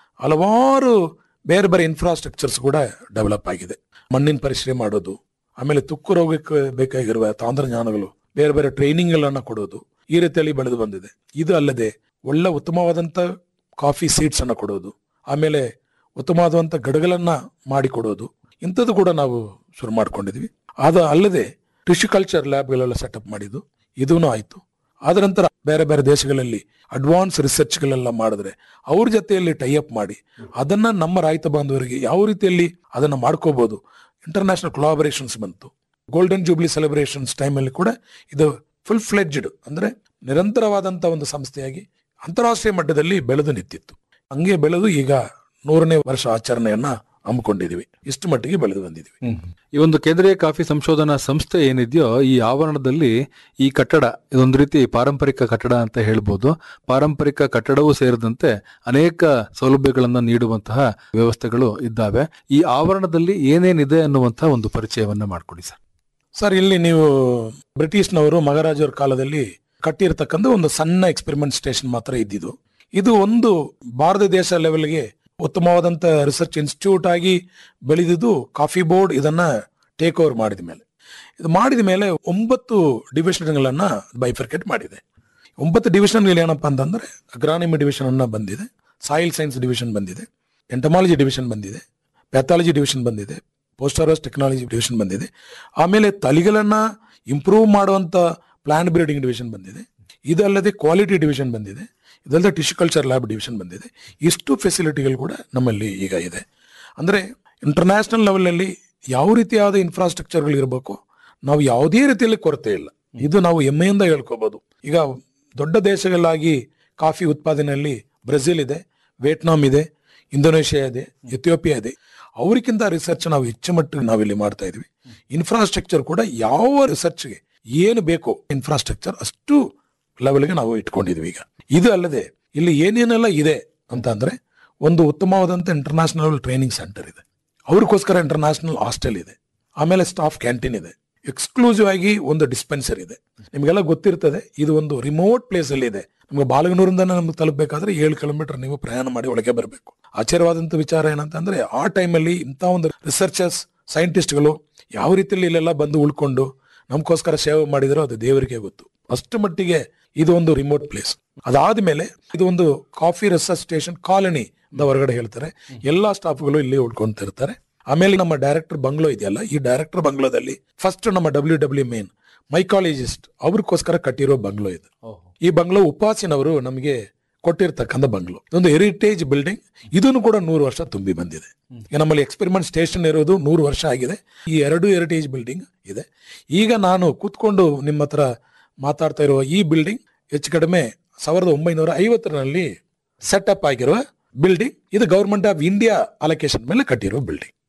K: ಹಲವಾರು ಬೇರೆ ಬೇರೆ ಇನ್ಫ್ರಾಸ್ಟ್ರಕ್ಚರ್ಸ್ ಕೂಡ ಡೆವಲಪ್ ಆಗಿದೆ ಮಣ್ಣಿನ ಪರೀಕ್ಷೆ ಮಾಡೋದು ಆಮೇಲೆ ತುಕ್ಕು ರೋಗಕ್ಕೆ ಬೇಕಾಗಿರುವ ತಾಂತ್ರಜ್ಞಾನಗಳು ಬೇರೆ ಬೇರೆ ಟ್ರೈನಿಂಗ್ಗಳನ್ನ ಕೊಡೋದು ಈ ರೀತಿಯಲ್ಲಿ ಬೆಳೆದು ಬಂದಿದೆ ಇದು ಅಲ್ಲದೆ ಒಳ್ಳೆ ಉತ್ತಮವಾದಂಥ ಕಾಫಿ ಸೀಡ್ಸ್ ಅನ್ನ ಕೊಡೋದು ಆಮೇಲೆ ಉತ್ತಮವಾದಂಥ ಗಡಗಳನ್ನ ಮಾಡಿಕೊಡೋದು ಇಂಥದ್ದು ಕೂಡ ನಾವು ಶುರು ಮಾಡ್ಕೊಂಡಿದ್ವಿ ಅದು ಅಲ್ಲದೆ ಟಿಶ್ಯುಕಲ್ಚರ್ ಲ್ಯಾಬ್ಗಳೆಲ್ಲ ಸೆಟಪ್ ಮಾಡಿದ್ದು ಇದೂ ಆಯಿತು ಆದ ನಂತರ ಬೇರೆ ಬೇರೆ ದೇಶಗಳಲ್ಲಿ ಅಡ್ವಾನ್ಸ್ ರಿಸರ್ಚ್ಗಳೆಲ್ಲ ಮಾಡಿದ್ರೆ ಅವ್ರ ಜೊತೆಯಲ್ಲಿ ಟೈಅಪ್ ಮಾಡಿ ಅದನ್ನ ನಮ್ಮ ರೈತ ಬಾಂಧವರಿಗೆ ಯಾವ ರೀತಿಯಲ್ಲಿ ಅದನ್ನ ಮಾಡ್ಕೋಬಹುದು ಇಂಟರ್ನ್ಯಾಷನಲ್ ಕೊಲಾಬರೇಷನ್ಸ್ ಬಂತು ಗೋಲ್ಡನ್ ಜೂಬ್ಲಿ ಸೆಲೆಬ್ರೇಷನ್ಸ್ ಟೈಮಲ್ಲಿ ಕೂಡ ಇದು ಫುಲ್ ಫ್ಲೆಡ್ಜ್ಡ್ ಅಂದ್ರೆ ನಿರಂತರವಾದಂತ ಒಂದು ಸಂಸ್ಥೆಯಾಗಿ ಅಂತಾರಾಷ್ಟ್ರೀಯ ಮಟ್ಟದಲ್ಲಿ ಬೆಳೆದು ನಿಂತಿತ್ತು ಹಂಗೆ ಬೆಳೆದು ಈಗ ನೂರನೇ ವರ್ಷ ಆಚರಣೆಯನ್ನ ಹಮ್ಮಿಕೊಂಡಿದೀವಿ ಇಷ್ಟು ಮಟ್ಟಿಗೆ ಬೆಳೆದು ಬಂದಿದ್ವಿ
J: ಈ ಒಂದು ಕೇಂದ್ರೀಯ ಕಾಫಿ ಸಂಶೋಧನಾ ಸಂಸ್ಥೆ ಏನಿದೆಯೋ ಈ ಆವರಣದಲ್ಲಿ ಈ ಕಟ್ಟಡ ಇದೊಂದು ರೀತಿ ಪಾರಂಪರಿಕ ಕಟ್ಟಡ ಅಂತ ಹೇಳ್ಬೋದು ಪಾರಂಪರಿಕ ಕಟ್ಟಡವೂ ಸೇರಿದಂತೆ ಅನೇಕ ಸೌಲಭ್ಯಗಳನ್ನು ನೀಡುವಂತಹ ವ್ಯವಸ್ಥೆಗಳು ಇದ್ದಾವೆ ಈ ಆವರಣದಲ್ಲಿ ಏನೇನಿದೆ ಅನ್ನುವಂತಹ ಒಂದು ಪರಿಚಯವನ್ನ ಮಾಡ್ಕೊಡಿ ಸರ್
K: ಸರ್ ಇಲ್ಲಿ ನೀವು ಬ್ರಿಟಿಷ್ನವರು ಮಹಾರಾಜರ ಕಾಲದಲ್ಲಿ ಕಟ್ಟಿರ್ತಕ್ಕಂಥ ಒಂದು ಸಣ್ಣ ಎಕ್ಸ್ಪೆರಿಮೆಂಟ್ ಸ್ಟೇಷನ್ ಮಾತ್ರ ಇದ್ದಿದ್ದು ಇದು ಒಂದು ಭಾರತ ದೇಶ ಲೆವೆಲ್ಗೆ ಉತ್ತಮವಾದಂತ ರಿಸರ್ಚ್ ಇನ್ಸ್ಟಿಟ್ಯೂಟ್ ಆಗಿ ಬೆಳೆದಿದ್ದು ಕಾಫಿ ಬೋರ್ಡ್ ಇದನ್ನ ಟೇಕ್ ಓವರ್ ಮಾಡಿದ ಮೇಲೆ ಇದು ಮಾಡಿದ ಮೇಲೆ ಒಂಬತ್ತು ಡಿವಿಷನ್ಗಳನ್ನ ಬೈಫರ್ಕೇಟ್ ಮಾಡಿದೆ ಒಂಬತ್ತು ಡಿವಿಷನ್ ಏನಪ್ಪಾ ಅಂತಂದ್ರೆ ಅಗ್ರಾನಮಿ ಡಿವಿಷನ್ ಅನ್ನ ಬಂದಿದೆ ಸಾಯಿಲ್ ಸೈನ್ಸ್ ಡಿವಿಷನ್ ಬಂದಿದೆ ಎಂಟಮಾಲಜಿ ಡಿವಿಷನ್ ಬಂದಿದೆ ಪ್ಯಾಥಾಲಜಿ ಡಿವಿಷನ್ ಬಂದಿದೆ ಪೋಸ್ಟ್ ಹಾರ್ವೆಸ್ಟ್ ಟೆಕ್ನಾಲಜಿ ಡಿವಿಷನ್ ಬಂದಿದೆ ಆಮೇಲೆ ತಳಿಗಳನ್ನ ಇಂಪ್ರೂವ್ ಮಾಡುವಂತ ಪ್ಲಾಂಟ್ ಬ್ರೀಡಿಂಗ್ ಡಿವಿಷನ್ ಬಂದಿದೆ ಇದಲ್ಲದೆ ಕ್ವಾಲಿಟಿ ಡಿವಿಷನ್ ಬಂದಿದೆ ಇದಲ್ಲದೆ ಟಿಶ್ಯೂ ಕಲ್ಚರ್ ಲ್ಯಾಬ್ ಡಿವಿಷನ್ ಬಂದಿದೆ ಇಷ್ಟು ಫೆಸಿಲಿಟಿಗಳು ಕೂಡ ನಮ್ಮಲ್ಲಿ ಈಗ ಇದೆ ಅಂದ್ರೆ ಇಂಟರ್ನ್ಯಾಷನಲ್ ಲೆವೆಲಲ್ಲಿ ಯಾವ ರೀತಿಯಾದ ಇನ್ಫ್ರಾಸ್ಟ್ರಕ್ಚರ್ಗಳು ಇರಬೇಕು ನಾವು ಯಾವುದೇ ರೀತಿಯಲ್ಲಿ ಕೊರತೆ ಇಲ್ಲ ಇದು ನಾವು ಹೆಮ್ಮೆಯಿಂದ ಹೇಳ್ಕೋಬಹುದು ಈಗ ದೊಡ್ಡ ದೇಶಗಳಾಗಿ ಕಾಫಿ ಉತ್ಪಾದನೆಯಲ್ಲಿ ಬ್ರೆಜಿಲ್ ಇದೆ ವಿಯೆಟ್ನಾಂ ಇದೆ ಇಂಡೋನೇಷಿಯಾ ಇದೆ ಎಥಿಯೋಪಿಯಾ ಇದೆ ಅವರಿಗಿಂತ ರಿಸರ್ಚ್ ನಾವು ಹೆಚ್ಚು ಮಟ್ಟಿಗೆ ನಾವಿಲ್ಲಿ ಮಾಡ್ತಾ ಇದೀವಿ ಇನ್ಫ್ರಾಸ್ಟ್ರಕ್ಚರ್ ಕೂಡ ಯಾವ ರಿಸರ್ಚ್ಗೆ ಏನು ಬೇಕೋ ಇನ್ಫ್ರಾಸ್ಟ್ರಕ್ಚರ್ ಅಷ್ಟು ಲೆವೆಲ್ಗೆ ನಾವು ಇಟ್ಕೊಂಡಿದ್ವಿ ಈಗ ಇದು ಅಲ್ಲದೆ ಇಲ್ಲಿ ಏನೇನೆಲ್ಲ ಇದೆ ಅಂತ ಅಂದ್ರೆ ಒಂದು ಉತ್ತಮವಾದಂತ ಇಂಟರ್ನ್ಯಾಷನಲ್ ಟ್ರೈನಿಂಗ್ ಸೆಂಟರ್ ಇದೆ ಅವ್ರಿಗೋಸ್ಕರ ಇಂಟರ್ನ್ಯಾಷನಲ್ ಹಾಸ್ಟೆಲ್ ಇದೆ ಆಮೇಲೆ ಸ್ಟಾಫ್ ಕ್ಯಾಂಟೀನ್ ಇದೆ ಎಕ್ಸ್ಕ್ಲೂಸಿವ್ ಆಗಿ ಒಂದು ಡಿಸ್ಪೆನ್ಸರ್ ಇದೆ ನಿಮಗೆಲ್ಲ ಗೊತ್ತಿರ್ತದೆ ಇದು ಒಂದು ರಿಮೋಟ್ ಪ್ಲೇಸ್ ಅಲ್ಲಿ ಇದೆ ನಮ್ಗೆ ಬಾಲಗನೂರಿಂದ ನಮ್ಗೆ ತಲುಪಬೇಕಾದ್ರೆ ಏಳು ಕಿಲೋಮೀಟರ್ ನೀವು ಪ್ರಯಾಣ ಮಾಡಿ ಒಳಗೆ ಬರಬೇಕು ಆಶ್ಚರ್ಯವಾದಂತ ವಿಚಾರ ಏನಂತಂದ್ರೆ ಆ ಟೈಮಲ್ಲಿ ಇಂಥ ಒಂದು ರಿಸರ್ಚರ್ಸ್ ಸೈಂಟಿಸ್ಟ್ಗಳು ಯಾವ ರೀತಿಯಲ್ಲಿ ಇಲ್ಲೆಲ್ಲ ಬಂದು ಉಳ್ಕೊಂಡು ನಮಗೋಸ್ಕರ ಸೇವೆ ಮಾಡಿದ್ರು ಅದು ದೇವರಿಗೆ ಗೊತ್ತು ಅಷ್ಟು ಮಟ್ಟಿಗೆ ಇದು ಒಂದು ರಿಮೋಟ್ ಪ್ಲೇಸ್ ಅದಾದ್ಮೇಲೆ ಇದು ಒಂದು ಕಾಫಿ ರಿಸರ್ಚ್ ಸ್ಟೇಷನ್ ಕಾಲನಿ ಅಂತ ಹೊರಗಡೆ ಹೇಳ್ತಾರೆ ಎಲ್ಲಾ ಸ್ಟಾಫ್ಗಳು ಇಲ್ಲಿ ಉಳ್ಕೊಂತಿರ್ತಾರೆ ಆಮೇಲೆ ನಮ್ಮ ಡೈರೆಕ್ಟರ್ ಬಂಗ್ಲೋ ಇದೆಯಲ್ಲ ಈ ಡೈರೆಕ್ಟರ್ ಬಂಗ್ಲೋದಲ್ಲಿ ಫಸ್ಟ್ ನಮ್ಮ ಡಬ್ಲ್ಯೂ ಡಬ್ಲ್ಯೂ ಮೇನ್ ಮೈಕಾಲಜಿಸ್ಟ್ ಅವ್ರಿಗೋಸ್ಕರ ಕಟ್ಟಿರೋ ಬಂಗ್ಲೋ ಇದು ಈ ಬಂಗ್ಲೋ ಉಪಾಸಿನವರು ನಮಗೆ ಕೊಟ್ಟಿರ್ತಕ್ಕಂಥ ಬಂಗ್ಲೋ ಇದೊಂದು ಹೆರಿಟೇಜ್ ಬಿಲ್ಡಿಂಗ್ ಇದನ್ನು ಕೂಡ ನೂರು ವರ್ಷ ತುಂಬಿ ಬಂದಿದೆ ಈಗ ನಮ್ಮಲ್ಲಿ ಎಕ್ಸ್ಪೆರಿಮೆಂಟ್ ಸ್ಟೇಷನ್ ಇರೋದು ನೂರು ವರ್ಷ ಆಗಿದೆ ಈ ಎರಡು ಹೆರಿಟೇಜ್ ಬಿಲ್ಡಿಂಗ್ ಇದೆ ಈಗ ನಾನು ಕೂತ್ಕೊಂಡು ನಿಮ್ಮ ಹತ್ರ ಮಾತಾಡ್ತಾ ಇರುವ ಈ ಬಿಲ್ಡಿಂಗ್ ಹೆಚ್ಚು ಕಡಿಮೆ ಸಾವಿರದ ಒಂಬೈನೂರ ಐವತ್ತರಲ್ಲಿ ಸೆಟಪ್ ಆಗಿರುವ ಬಿಲ್ಡಿಂಗ್ ಇದು ಗವರ್ಮೆಂಟ್ ಆಫ್ ಇಂಡಿಯಾ ಅಲೋಕೇಶನ್ ಮೇಲೆ ಕಟ್ಟಿರೋ ಬಿಲ್ಡಿಂಗ್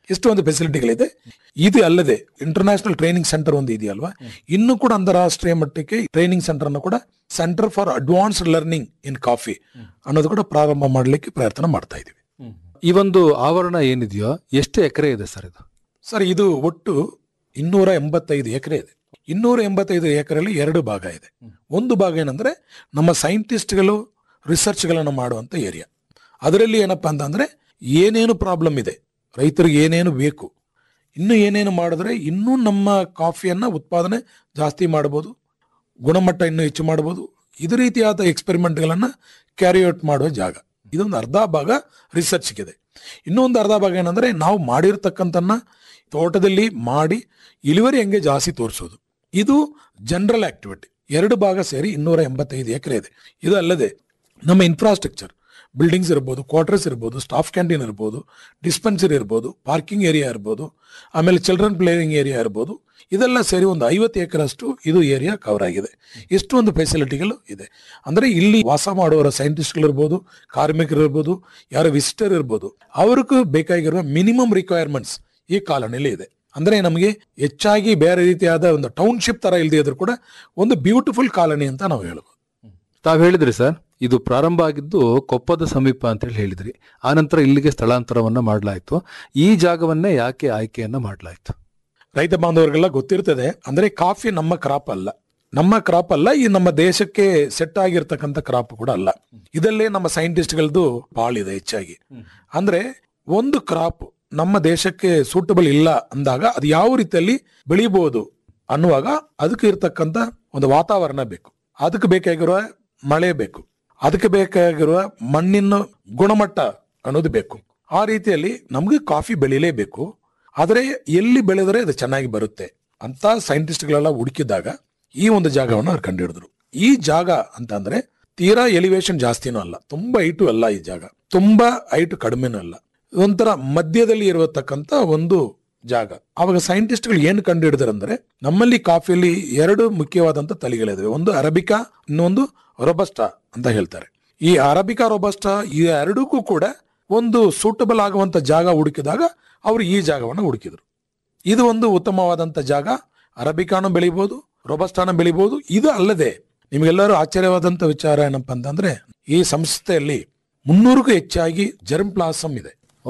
K: ಎಷ್ಟು ಒಂದು ಫೆಸಿಲಿಟಿಗಳಿದೆ ಇದು ಅಲ್ಲದೆ ಇಂಟರ್ನ್ಯಾಷನಲ್ ಟ್ರೈನಿಂಗ್ ಸೆಂಟರ್ ಒಂದು ಇದೆಯಲ್ವಾ ಇನ್ನು ಕೂಡ ಅಂತಾರಾಷ್ಟ್ರೀಯ ಮಟ್ಟಕ್ಕೆ ಟ್ರೈನಿಂಗ್ ಸೆಂಟರ್ ಅನ್ನು ಕೂಡ centre for advanced learning in coffee ಅನ್ನೋದು ಕೂಡ ಪ್ರಾರಂಭ ಮಾಡಲಿಕ್ಕೆ ಪ್ರಯತ್ನ ಮಾಡ್ತಾ ಇದೀವಿ
J: ಈ ಒಂದು ಆವರಣ ಏನಿದೆಯೋ ಎಷ್ಟು ಎಕರೆ ಇದೆ ಸರ್ ಇದು
K: ಸರ್ ಇದು ಒಟ್ಟು ಇನ್ನೂರ ಎಂಬತ್ತೈದು ಎಕರೆ ಇದೆ ಇನ್ನೂರ ಎಂಬತ್ತೈದು ಎಕರೆಯಲ್ಲಿ ಎರಡು ಭಾಗ ಇದೆ ಒಂದು ಭಾಗ ಏನಂದ್ರೆ ನಮ್ಮ ಸೈಂಟಿಸ್ಟ್ಗಳು ರಿಸರ್ಚ್ಗಳನ್ನು ಮಾಡುವಂತ ಏರಿಯಾ ಅದರಲ್ಲಿ ಏನಪ್ಪಾ ಅಂತಂದ್ರೆ ಏನೇನು ಪ್ರಾಬ್ಲಮ್ ಇದೆ ರೈತರಿಗೆ ಏನೇನು ಬೇಕು ಇನ್ನು ಏನೇನು ಮಾಡಿದ್ರೆ ಇನ್ನೂ ನಮ್ಮ ಕಾಫಿಯನ್ನ ಉತ್ಪಾದನೆ ಜಾಸ್ತಿ ಮಾಡ್ಬೋದು ಗುಣಮಟ್ಟ ಇನ್ನೂ ಹೆಚ್ಚು ಮಾಡ್ಬೋದು ಇದು ರೀತಿಯಾದ ಎಕ್ಸ್ಪೆರಿಮೆಂಟ್ಗಳನ್ನು ಕ್ಯಾರಿ ಔಟ್ ಮಾಡುವ ಜಾಗ ಇದೊಂದು ಅರ್ಧ ಭಾಗ ರಿಸರ್ಚ್ಗಿದೆ ಇನ್ನೊಂದು ಅರ್ಧ ಭಾಗ ಏನಂದ್ರೆ ನಾವು ಮಾಡಿರ್ತಕ್ಕಂಥನ್ನ ತೋಟದಲ್ಲಿ ಮಾಡಿ ಇಳುವರಿ ಹೆಂಗೆ ಜಾಸ್ತಿ ತೋರಿಸೋದು ಇದು ಜನರಲ್ ಆಕ್ಟಿವಿಟಿ ಎರಡು ಭಾಗ ಸೇರಿ ಇನ್ನೂರ ಎಂಬತ್ತೈದು ಎಕರೆ ಇದೆ ಇದು ಅಲ್ಲದೆ ನಮ್ಮ ಇನ್ಫ್ರಾಸ್ಟ್ರಕ್ಚರ್ ಬಿಲ್ಡಿಂಗ್ಸ್ ಇರ್ಬೋದು ಕ್ವಾರ್ಟರ್ಸ್ ಇರ್ಬೋದು ಸ್ಟಾಫ್ ಕ್ಯಾಂಟೀನ್ ಇರ್ಬೋದು ಡಿಸ್ಪೆನ್ಸರಿ ಇರ್ಬೋದು ಪಾರ್ಕಿಂಗ್ ಏರಿಯಾ ಇರ್ಬೋದು ಆಮೇಲೆ ಚಿಲ್ಡ್ರನ್ ಪ್ಲೇಯಿಂಗ್ ಏರಿಯಾ ಇರ್ಬೋದು ಇದೆಲ್ಲ ಸೇರಿ ಒಂದು ಐವತ್ತು ಎಕರಷ್ಟು ಇದು ಏರಿಯಾ ಕವರ್ ಆಗಿದೆ ಇಷ್ಟು ಒಂದು ಫೆಸಿಲಿಟಿಗಳು ಇದೆ ಅಂದರೆ ಇಲ್ಲಿ ವಾಸ ಮಾಡುವವರ ಸೈಂಟಿಸ್ಟ್ಗಳು ಇರ್ಬೋದು ಕಾರ್ಮಿಕರು ಇರ್ಬೋದು ಯಾರೋ ವಿಸಿಟರ್ ಇರ್ಬೋದು ಅವ್ರಿಗೂ ಬೇಕಾಗಿರುವ ಮಿನಿಮಮ್ ರಿಕ್ವೈರ್ಮೆಂಟ್ಸ್ ಈ ಕಾಲೋನಿಯಲ್ಲಿ ಇದೆ ಅಂದ್ರೆ ನಮಗೆ ಹೆಚ್ಚಾಗಿ ಬೇರೆ ರೀತಿಯಾದ ಒಂದು ಟೌನ್ಶಿಪ್ ತರ ಇಲ್ಲದೆ ಇದ್ರೂ ಕೂಡ ಒಂದು ಬ್ಯೂಟಿಫುಲ್ ಕಾಲೋನಿ ಅಂತ ನಾವು ಹೇಳ್ಬೋದು
J: ತಾವ್ ಹೇಳಿದ್ರಿ ಸರ್ ಇದು ಪ್ರಾರಂಭ ಆಗಿದ್ದು ಕೊಪ್ಪದ ಸಮೀಪ ಅಂತ ಹೇಳಿ ಹೇಳಿದ್ರಿ ಆನಂತರ ಇಲ್ಲಿಗೆ ಸ್ಥಳಾಂತರವನ್ನ ಮಾಡಲಾಯ್ತು ಈ ಜಾಗವನ್ನೇ ಯಾಕೆ ಆಯ್ಕೆಯನ್ನ ಮಾಡಲಾಯ್ತು
K: ರೈತ ಬಾಂಧವರಿಗೆಲ್ಲ ಗೊತ್ತಿರ್ತದೆ ಅಂದ್ರೆ ಕಾಫಿ ನಮ್ಮ ಕ್ರಾಪ್ ಅಲ್ಲ ನಮ್ಮ ಕ್ರಾಪ್ ಅಲ್ಲ ಈ ನಮ್ಮ ದೇಶಕ್ಕೆ ಸೆಟ್ ಆಗಿರ್ತಕ್ಕಂಥ ಕ್ರಾಪ್ ಕೂಡ ಅಲ್ಲ ಇದಲ್ಲೇ ನಮ್ಮ ಸೈಂಟಿಸ್ಟ್ಗಳದ್ದು ಬಾಳಿದೆ ಹೆಚ್ಚಾಗಿ ಅಂದ್ರೆ ಒಂದು ಕ್ರಾಪ್ ನಮ್ಮ ದೇಶಕ್ಕೆ ಸೂಟಬಲ್ ಇಲ್ಲ ಅಂದಾಗ ಅದು ಯಾವ ರೀತಿಯಲ್ಲಿ ಬೆಳಿಬಹುದು ಅನ್ನುವಾಗ ಅದಕ್ಕೆ ಇರ್ತಕ್ಕಂಥ ಒಂದು ವಾತಾವರಣ ಬೇಕು ಅದಕ್ಕೆ ಬೇಕಾಗಿರುವ ಮಳೆ ಬೇಕು ಅದಕ್ಕೆ ಬೇಕಾಗಿರುವ ಮಣ್ಣಿನ ಗುಣಮಟ್ಟ ಅನ್ನೋದು ಬೇಕು ಆ ರೀತಿಯಲ್ಲಿ ನಮಗೆ ಕಾಫಿ ಬೆಳಿಲೇಬೇಕು ಆದರೆ ಎಲ್ಲಿ ಬೆಳೆದರೆ ಅದು ಚೆನ್ನಾಗಿ ಬರುತ್ತೆ ಅಂತ ಸೈಂಟಿಸ್ಟ್ಗಳೆಲ್ಲ ಹುಡುಕಿದಾಗ ಈ ಒಂದು ಜಾಗವನ್ನು ಅವ್ರು ಕಂಡುಹಿಡಿದ್ರು ಈ ಜಾಗ ಅಂತ ಅಂದ್ರೆ ತೀರಾ ಎಲಿವೇಶನ್ ಜಾಸ್ತಿನೂ ಅಲ್ಲ ತುಂಬಾ ಹೈಟು ಅಲ್ಲ ಈ ಜಾಗ ತುಂಬಾ ಹೈಟ್ ಕಡಿಮೆನೂ ಅಲ್ಲ ಒಂಥರ ಮಧ್ಯದಲ್ಲಿ ಇರತಕ್ಕಂತ ಒಂದು ಜಾಗ ಅವಾಗ ಸೈಂಟಿಸ್ಟ್ಗಳು ಏನು ಕಂಡು ಅಂದ್ರೆ ನಮ್ಮಲ್ಲಿ ಕಾಫಿಯಲ್ಲಿ ಎರಡು ಮುಖ್ಯವಾದಂತ ತಳಿಗಳಿದಾವೆ ಒಂದು ಅರಬಿಕಾ ಇನ್ನೊಂದು ರೊಬಸ್ಟಾ ಅಂತ ಹೇಳ್ತಾರೆ ಈ ಅರಬಿಕಾ ರೊಬಸ್ಟಾ ಈ ಎರಡಕ್ಕೂ ಕೂಡ ಒಂದು ಸೂಟಬಲ್ ಆಗುವಂತ ಜಾಗ ಹುಡುಕಿದಾಗ ಅವರು ಈ ಜಾಗವನ್ನು ಹುಡುಕಿದ್ರು ಇದು ಒಂದು ಉತ್ತಮವಾದಂತ ಜಾಗ ಅರಬಿಕಾನು ಬೆಳಿಬಹುದು ರೊಬಸ್ಟಾನ ಬೆಳಿಬಹುದು ಇದು ಅಲ್ಲದೆ ನಿಮಗೆಲ್ಲರೂ ಆಶ್ಚರ್ಯವಾದಂತ ವಿಚಾರ ಏನಪ್ಪಾ ಅಂತಂದ್ರೆ ಈ ಸಂಸ್ಥೆಯಲ್ಲಿ ಮುನ್ನೂರಕ್ಕೂ ಹೆಚ್ಚಾಗಿ ಜರ್ಮ್ ಪ್ಲಾಸಮ್ ಇದೆ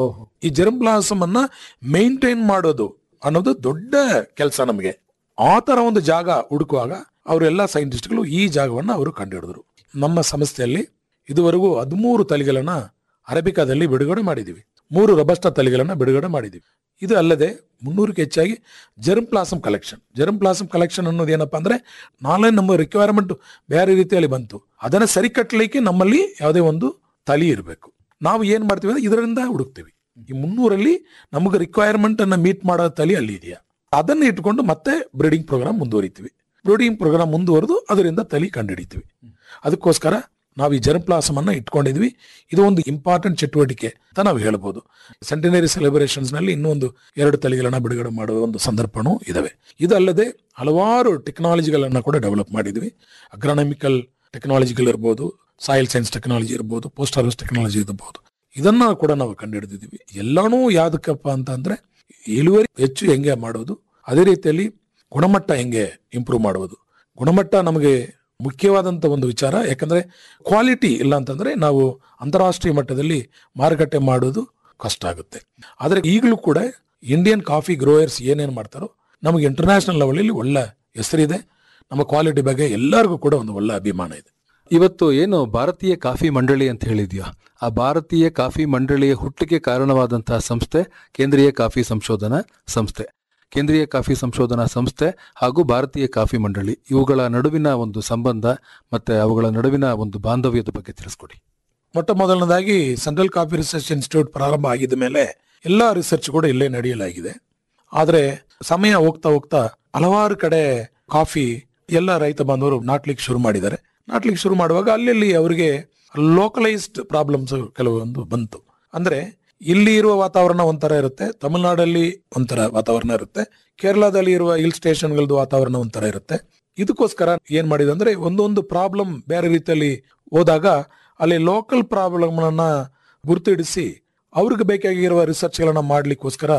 K: ಈ ಜರ್ಮ್ ಪ್ಲಾಸಮ್ ಅನ್ನ ಮೇಂಟೈನ್ ಮಾಡೋದು ಅನ್ನೋದು ದೊಡ್ಡ ಕೆಲಸ ನಮಗೆ ಆ ತರ ಒಂದು ಜಾಗ ಹುಡುಕುವಾಗ ಅವರೆಲ್ಲ ಸೈಂಟಿಸ್ಟ್ಗಳು ಈ ಜಾಗವನ್ನ ಅವರು ಕಂಡುಹಿಡಿದ್ರು ನಮ್ಮ ಸಂಸ್ಥೆಯಲ್ಲಿ ಇದುವರೆಗೂ ಹದಿಮೂರು ತಳಿಗಳನ್ನ ಅರಬಿಕಾದಲ್ಲಿ ಬಿಡುಗಡೆ ಮಾಡಿದೀವಿ ಮೂರು ರಬಸ್ಟಾ ತಳಿಗಳನ್ನ ಬಿಡುಗಡೆ ಮಾಡಿದೀವಿ ಇದು ಅಲ್ಲದೆ ಮುನ್ನೂರಕ್ಕೆ ಹೆಚ್ಚಾಗಿ germplasm collection germplasm collection ಅನ್ನೋದು ಏನಪ್ಪಾ ಅಂದ್ರೆ ನಾಳೆ ನಮ್ಮ ರಿಕ್ವೈರ್ಮೆಂಟ್ ಬೇರೆ ರೀತಿಯಲ್ಲಿ ಬಂತು ಅದನ್ನ ಸರಿಕಟ್ಟಲಿಕ್ಕೆ ನಮ್ಮಲ್ಲಿ ಯಾವುದೇ ಒಂದು ತಳಿ ಇರಬೇಕು ನಾವು ಏನ್ ಮಾಡ್ತೀವಿ ಅಂದ್ರೆ ಇದರಿಂದ ಹುಡುಕ್ತೀವಿ ಈ ಮುನ್ನೂರಲ್ಲಿ ನಮಗೆ ರಿಕ್ವೈರ್ಮೆಂಟ್ ಅನ್ನ ಮೀಟ್ ಮಾಡೋ ತಳಿ ಅಲ್ಲಿ ಇದೆಯಾ ಅದನ್ನ ಇಟ್ಕೊಂಡು ಮತ್ತೆ ಬ್ರೀಡಿಂಗ್ ಪ್ರೋಗ್ರಾಮ್ ಮುಂದುವರಿತೀವಿ ಬ್ರೀಡಿಂಗ್ ಪ್ರೋಗ್ರಾಮ್ ಮುಂದುವರೆದು ಅದರಿಂದ ತಳಿ ಕಂಡುಹಿಡಿತೀವಿ ಅದಕ್ಕೋಸ್ಕರ ನಾವು ಈ ಜರ್ಪ್ಲಾಸಮ್ ಅನ್ನ ಇಟ್ಕೊಂಡಿದ್ವಿ ಇದು ಒಂದು ಇಂಪಾರ್ಟೆಂಟ್ ಚಟುವಟಿಕೆ ಅಂತ ನಾವು ಹೇಳ್ಬೋದು ಸೆಂಟಿನರಿ ಸೆಲೆಬ್ರೇಷನ್ಸ್ ನಲ್ಲಿ ಇನ್ನೊಂದು ಎರಡು ತಳಿಗಳನ್ನ ಬಿಡುಗಡೆ ಮಾಡುವ ಒಂದು ಸಂದರ್ಭನೂ ಇದಾವೆ ಇದಲ್ಲದೆ ಹಲವಾರು ಟೆಕ್ನಾಲಜಿಗಳನ್ನ ಕೂಡ ಡೆವಲಪ್ ಮಾಡಿದ್ವಿ ಅಗ್ರಾನಮಿಕಲ್ ಟೆಕ್ನಾಲಜಿಗಳು ಇರ್ಬೋದು ಸಾಯಿಲ್ ಸೈನ್ಸ್ ಟೆಕ್ನಾಲಜಿ ಇರ್ಬೋದು ಪೋಸ್ಟ್ ಹಾರ್ವೆಸ್ಟ್ ಟೆಕ್ನಾಲಜಿ ಇರ್ಬೋದು ಇದನ್ನ ಕೂಡ ನಾವು ಕಂಡುಹಿಡಿದಿದ್ದೀವಿ ಎಲ್ಲಾನು ಯಾವ್ದಕ್ಕಪ್ಪ ಅಂತ ಅಂದ್ರೆ ಇಳುವರಿ ಹೆಚ್ಚು ಹೆಂಗೆ ಮಾಡೋದು ಅದೇ ರೀತಿಯಲ್ಲಿ ಗುಣಮಟ್ಟ ಹೆಂಗೆ ಇಂಪ್ರೂವ್ ಮಾಡುವುದು ಗುಣಮಟ್ಟ ನಮಗೆ ಮುಖ್ಯವಾದಂತ ಒಂದು ವಿಚಾರ ಯಾಕಂದ್ರೆ ಕ್ವಾಲಿಟಿ ಇಲ್ಲ ಅಂತಂದ್ರೆ ನಾವು ಅಂತಾರಾಷ್ಟ್ರೀಯ ಮಟ್ಟದಲ್ಲಿ ಮಾರುಕಟ್ಟೆ ಮಾಡೋದು ಕಷ್ಟ ಆಗುತ್ತೆ ಆದ್ರೆ ಈಗಲೂ ಕೂಡ ಇಂಡಿಯನ್ ಕಾಫಿ ಗ್ರೋಯರ್ಸ್ ಏನೇನು ಮಾಡ್ತಾರೋ ನಮಗೆ ಇಂಟರ್ನ್ಯಾಷನಲ್ ಲೆವೆಲಲ್ಲಿ ಒಳ್ಳೆ ಹೆಸರಿದೆ ನಮ್ಮ ಕ್ವಾಲಿಟಿ ಬಗ್ಗೆ ಎಲ್ಲರಿಗೂ ಕೂಡ ಒಂದು ಒಳ್ಳೆ ಅಭಿಮಾನ ಇದೆ
J: ಇವತ್ತು ಏನು ಭಾರತೀಯ ಕಾಫಿ ಮಂಡಳಿ ಅಂತ ಹೇಳಿದ್ಯೋ ಆ ಭಾರತೀಯ ಕಾಫಿ ಮಂಡಳಿಯ ಹುಟ್ಟಿಗೆ ಕಾರಣವಾದಂತಹ ಸಂಸ್ಥೆ ಕೇಂದ್ರೀಯ ಕಾಫಿ ಸಂಶೋಧನಾ ಸಂಸ್ಥೆ ಕೇಂದ್ರೀಯ ಕಾಫಿ ಸಂಶೋಧನಾ ಸಂಸ್ಥೆ ಹಾಗೂ ಭಾರತೀಯ ಕಾಫಿ ಮಂಡಳಿ ಇವುಗಳ ನಡುವಿನ ಒಂದು ಸಂಬಂಧ ಮತ್ತೆ ಅವುಗಳ ನಡುವಿನ ಒಂದು ಬಾಂಧವ್ಯದ ಬಗ್ಗೆ ತಿಳಿಸ್ಕೊಡಿ
K: ಮೊಟ್ಟ ಮೊದಲನೇದಾಗಿ ಸೆಂಟ್ರಲ್ ಕಾಫಿ ರಿಸರ್ಚ್ ಇನ್ಸ್ಟಿಟ್ಯೂಟ್ ಪ್ರಾರಂಭ ಆಗಿದ ಮೇಲೆ ಎಲ್ಲಾ ರಿಸರ್ಚ್ ಕೂಡ ಇಲ್ಲೇ ನಡೆಯಲಾಗಿದೆ ಆದ್ರೆ ಸಮಯ ಹೋಗ್ತಾ ಹೋಗ್ತಾ ಹಲವಾರು ಕಡೆ ಕಾಫಿ ಎಲ್ಲ ರೈತ ಬಾಂಧವರು ನಾಟ್ಲಿಕ್ಕೆ ಶುರು ಮಾಡಿದ್ದಾರೆ ನಾಟ್ಲಿಕ್ಕೆ ಶುರು ಮಾಡುವಾಗ ಅಲ್ಲಿ ಅವರಿಗೆ ಲೋಕಲೈಸ್ಡ್ ಪ್ರಾಬ್ಲಮ್ಸ್ ಕೆಲವೊಂದು ಬಂತು ಅಂದ್ರೆ ಇಲ್ಲಿ ಇರುವ ವಾತಾವರಣ ಒಂಥರ ಇರುತ್ತೆ ತಮಿಳುನಾಡಲ್ಲಿ ಒಂಥರ ವಾತಾವರಣ ಇರುತ್ತೆ ಕೇರಳದಲ್ಲಿ ಇರುವ ಹಿಲ್ ಸ್ಟೇಷನ್ಗಳದ್ದು ವಾತಾವರಣ ಒಂಥರ ಇರುತ್ತೆ ಇದಕ್ಕೋಸ್ಕರ ಏನ್ ಮಾಡಿದೆ ಅಂದ್ರೆ ಒಂದೊಂದು ಪ್ರಾಬ್ಲಮ್ ಬೇರೆ ರೀತಿಯಲ್ಲಿ ಹೋದಾಗ ಅಲ್ಲಿ ಲೋಕಲ್ ಪ್ರಾಬ್ಲಮ್ ಅನ್ನ ಗುರುತಿಡಿಸಿ ಅವ್ರಿಗೆ ಬೇಕಾಗಿರುವ ರಿಸರ್ಚ್ ಗಳನ್ನ ಮಾಡ್ಲಿಕ್ಕೋಸ್ಕರ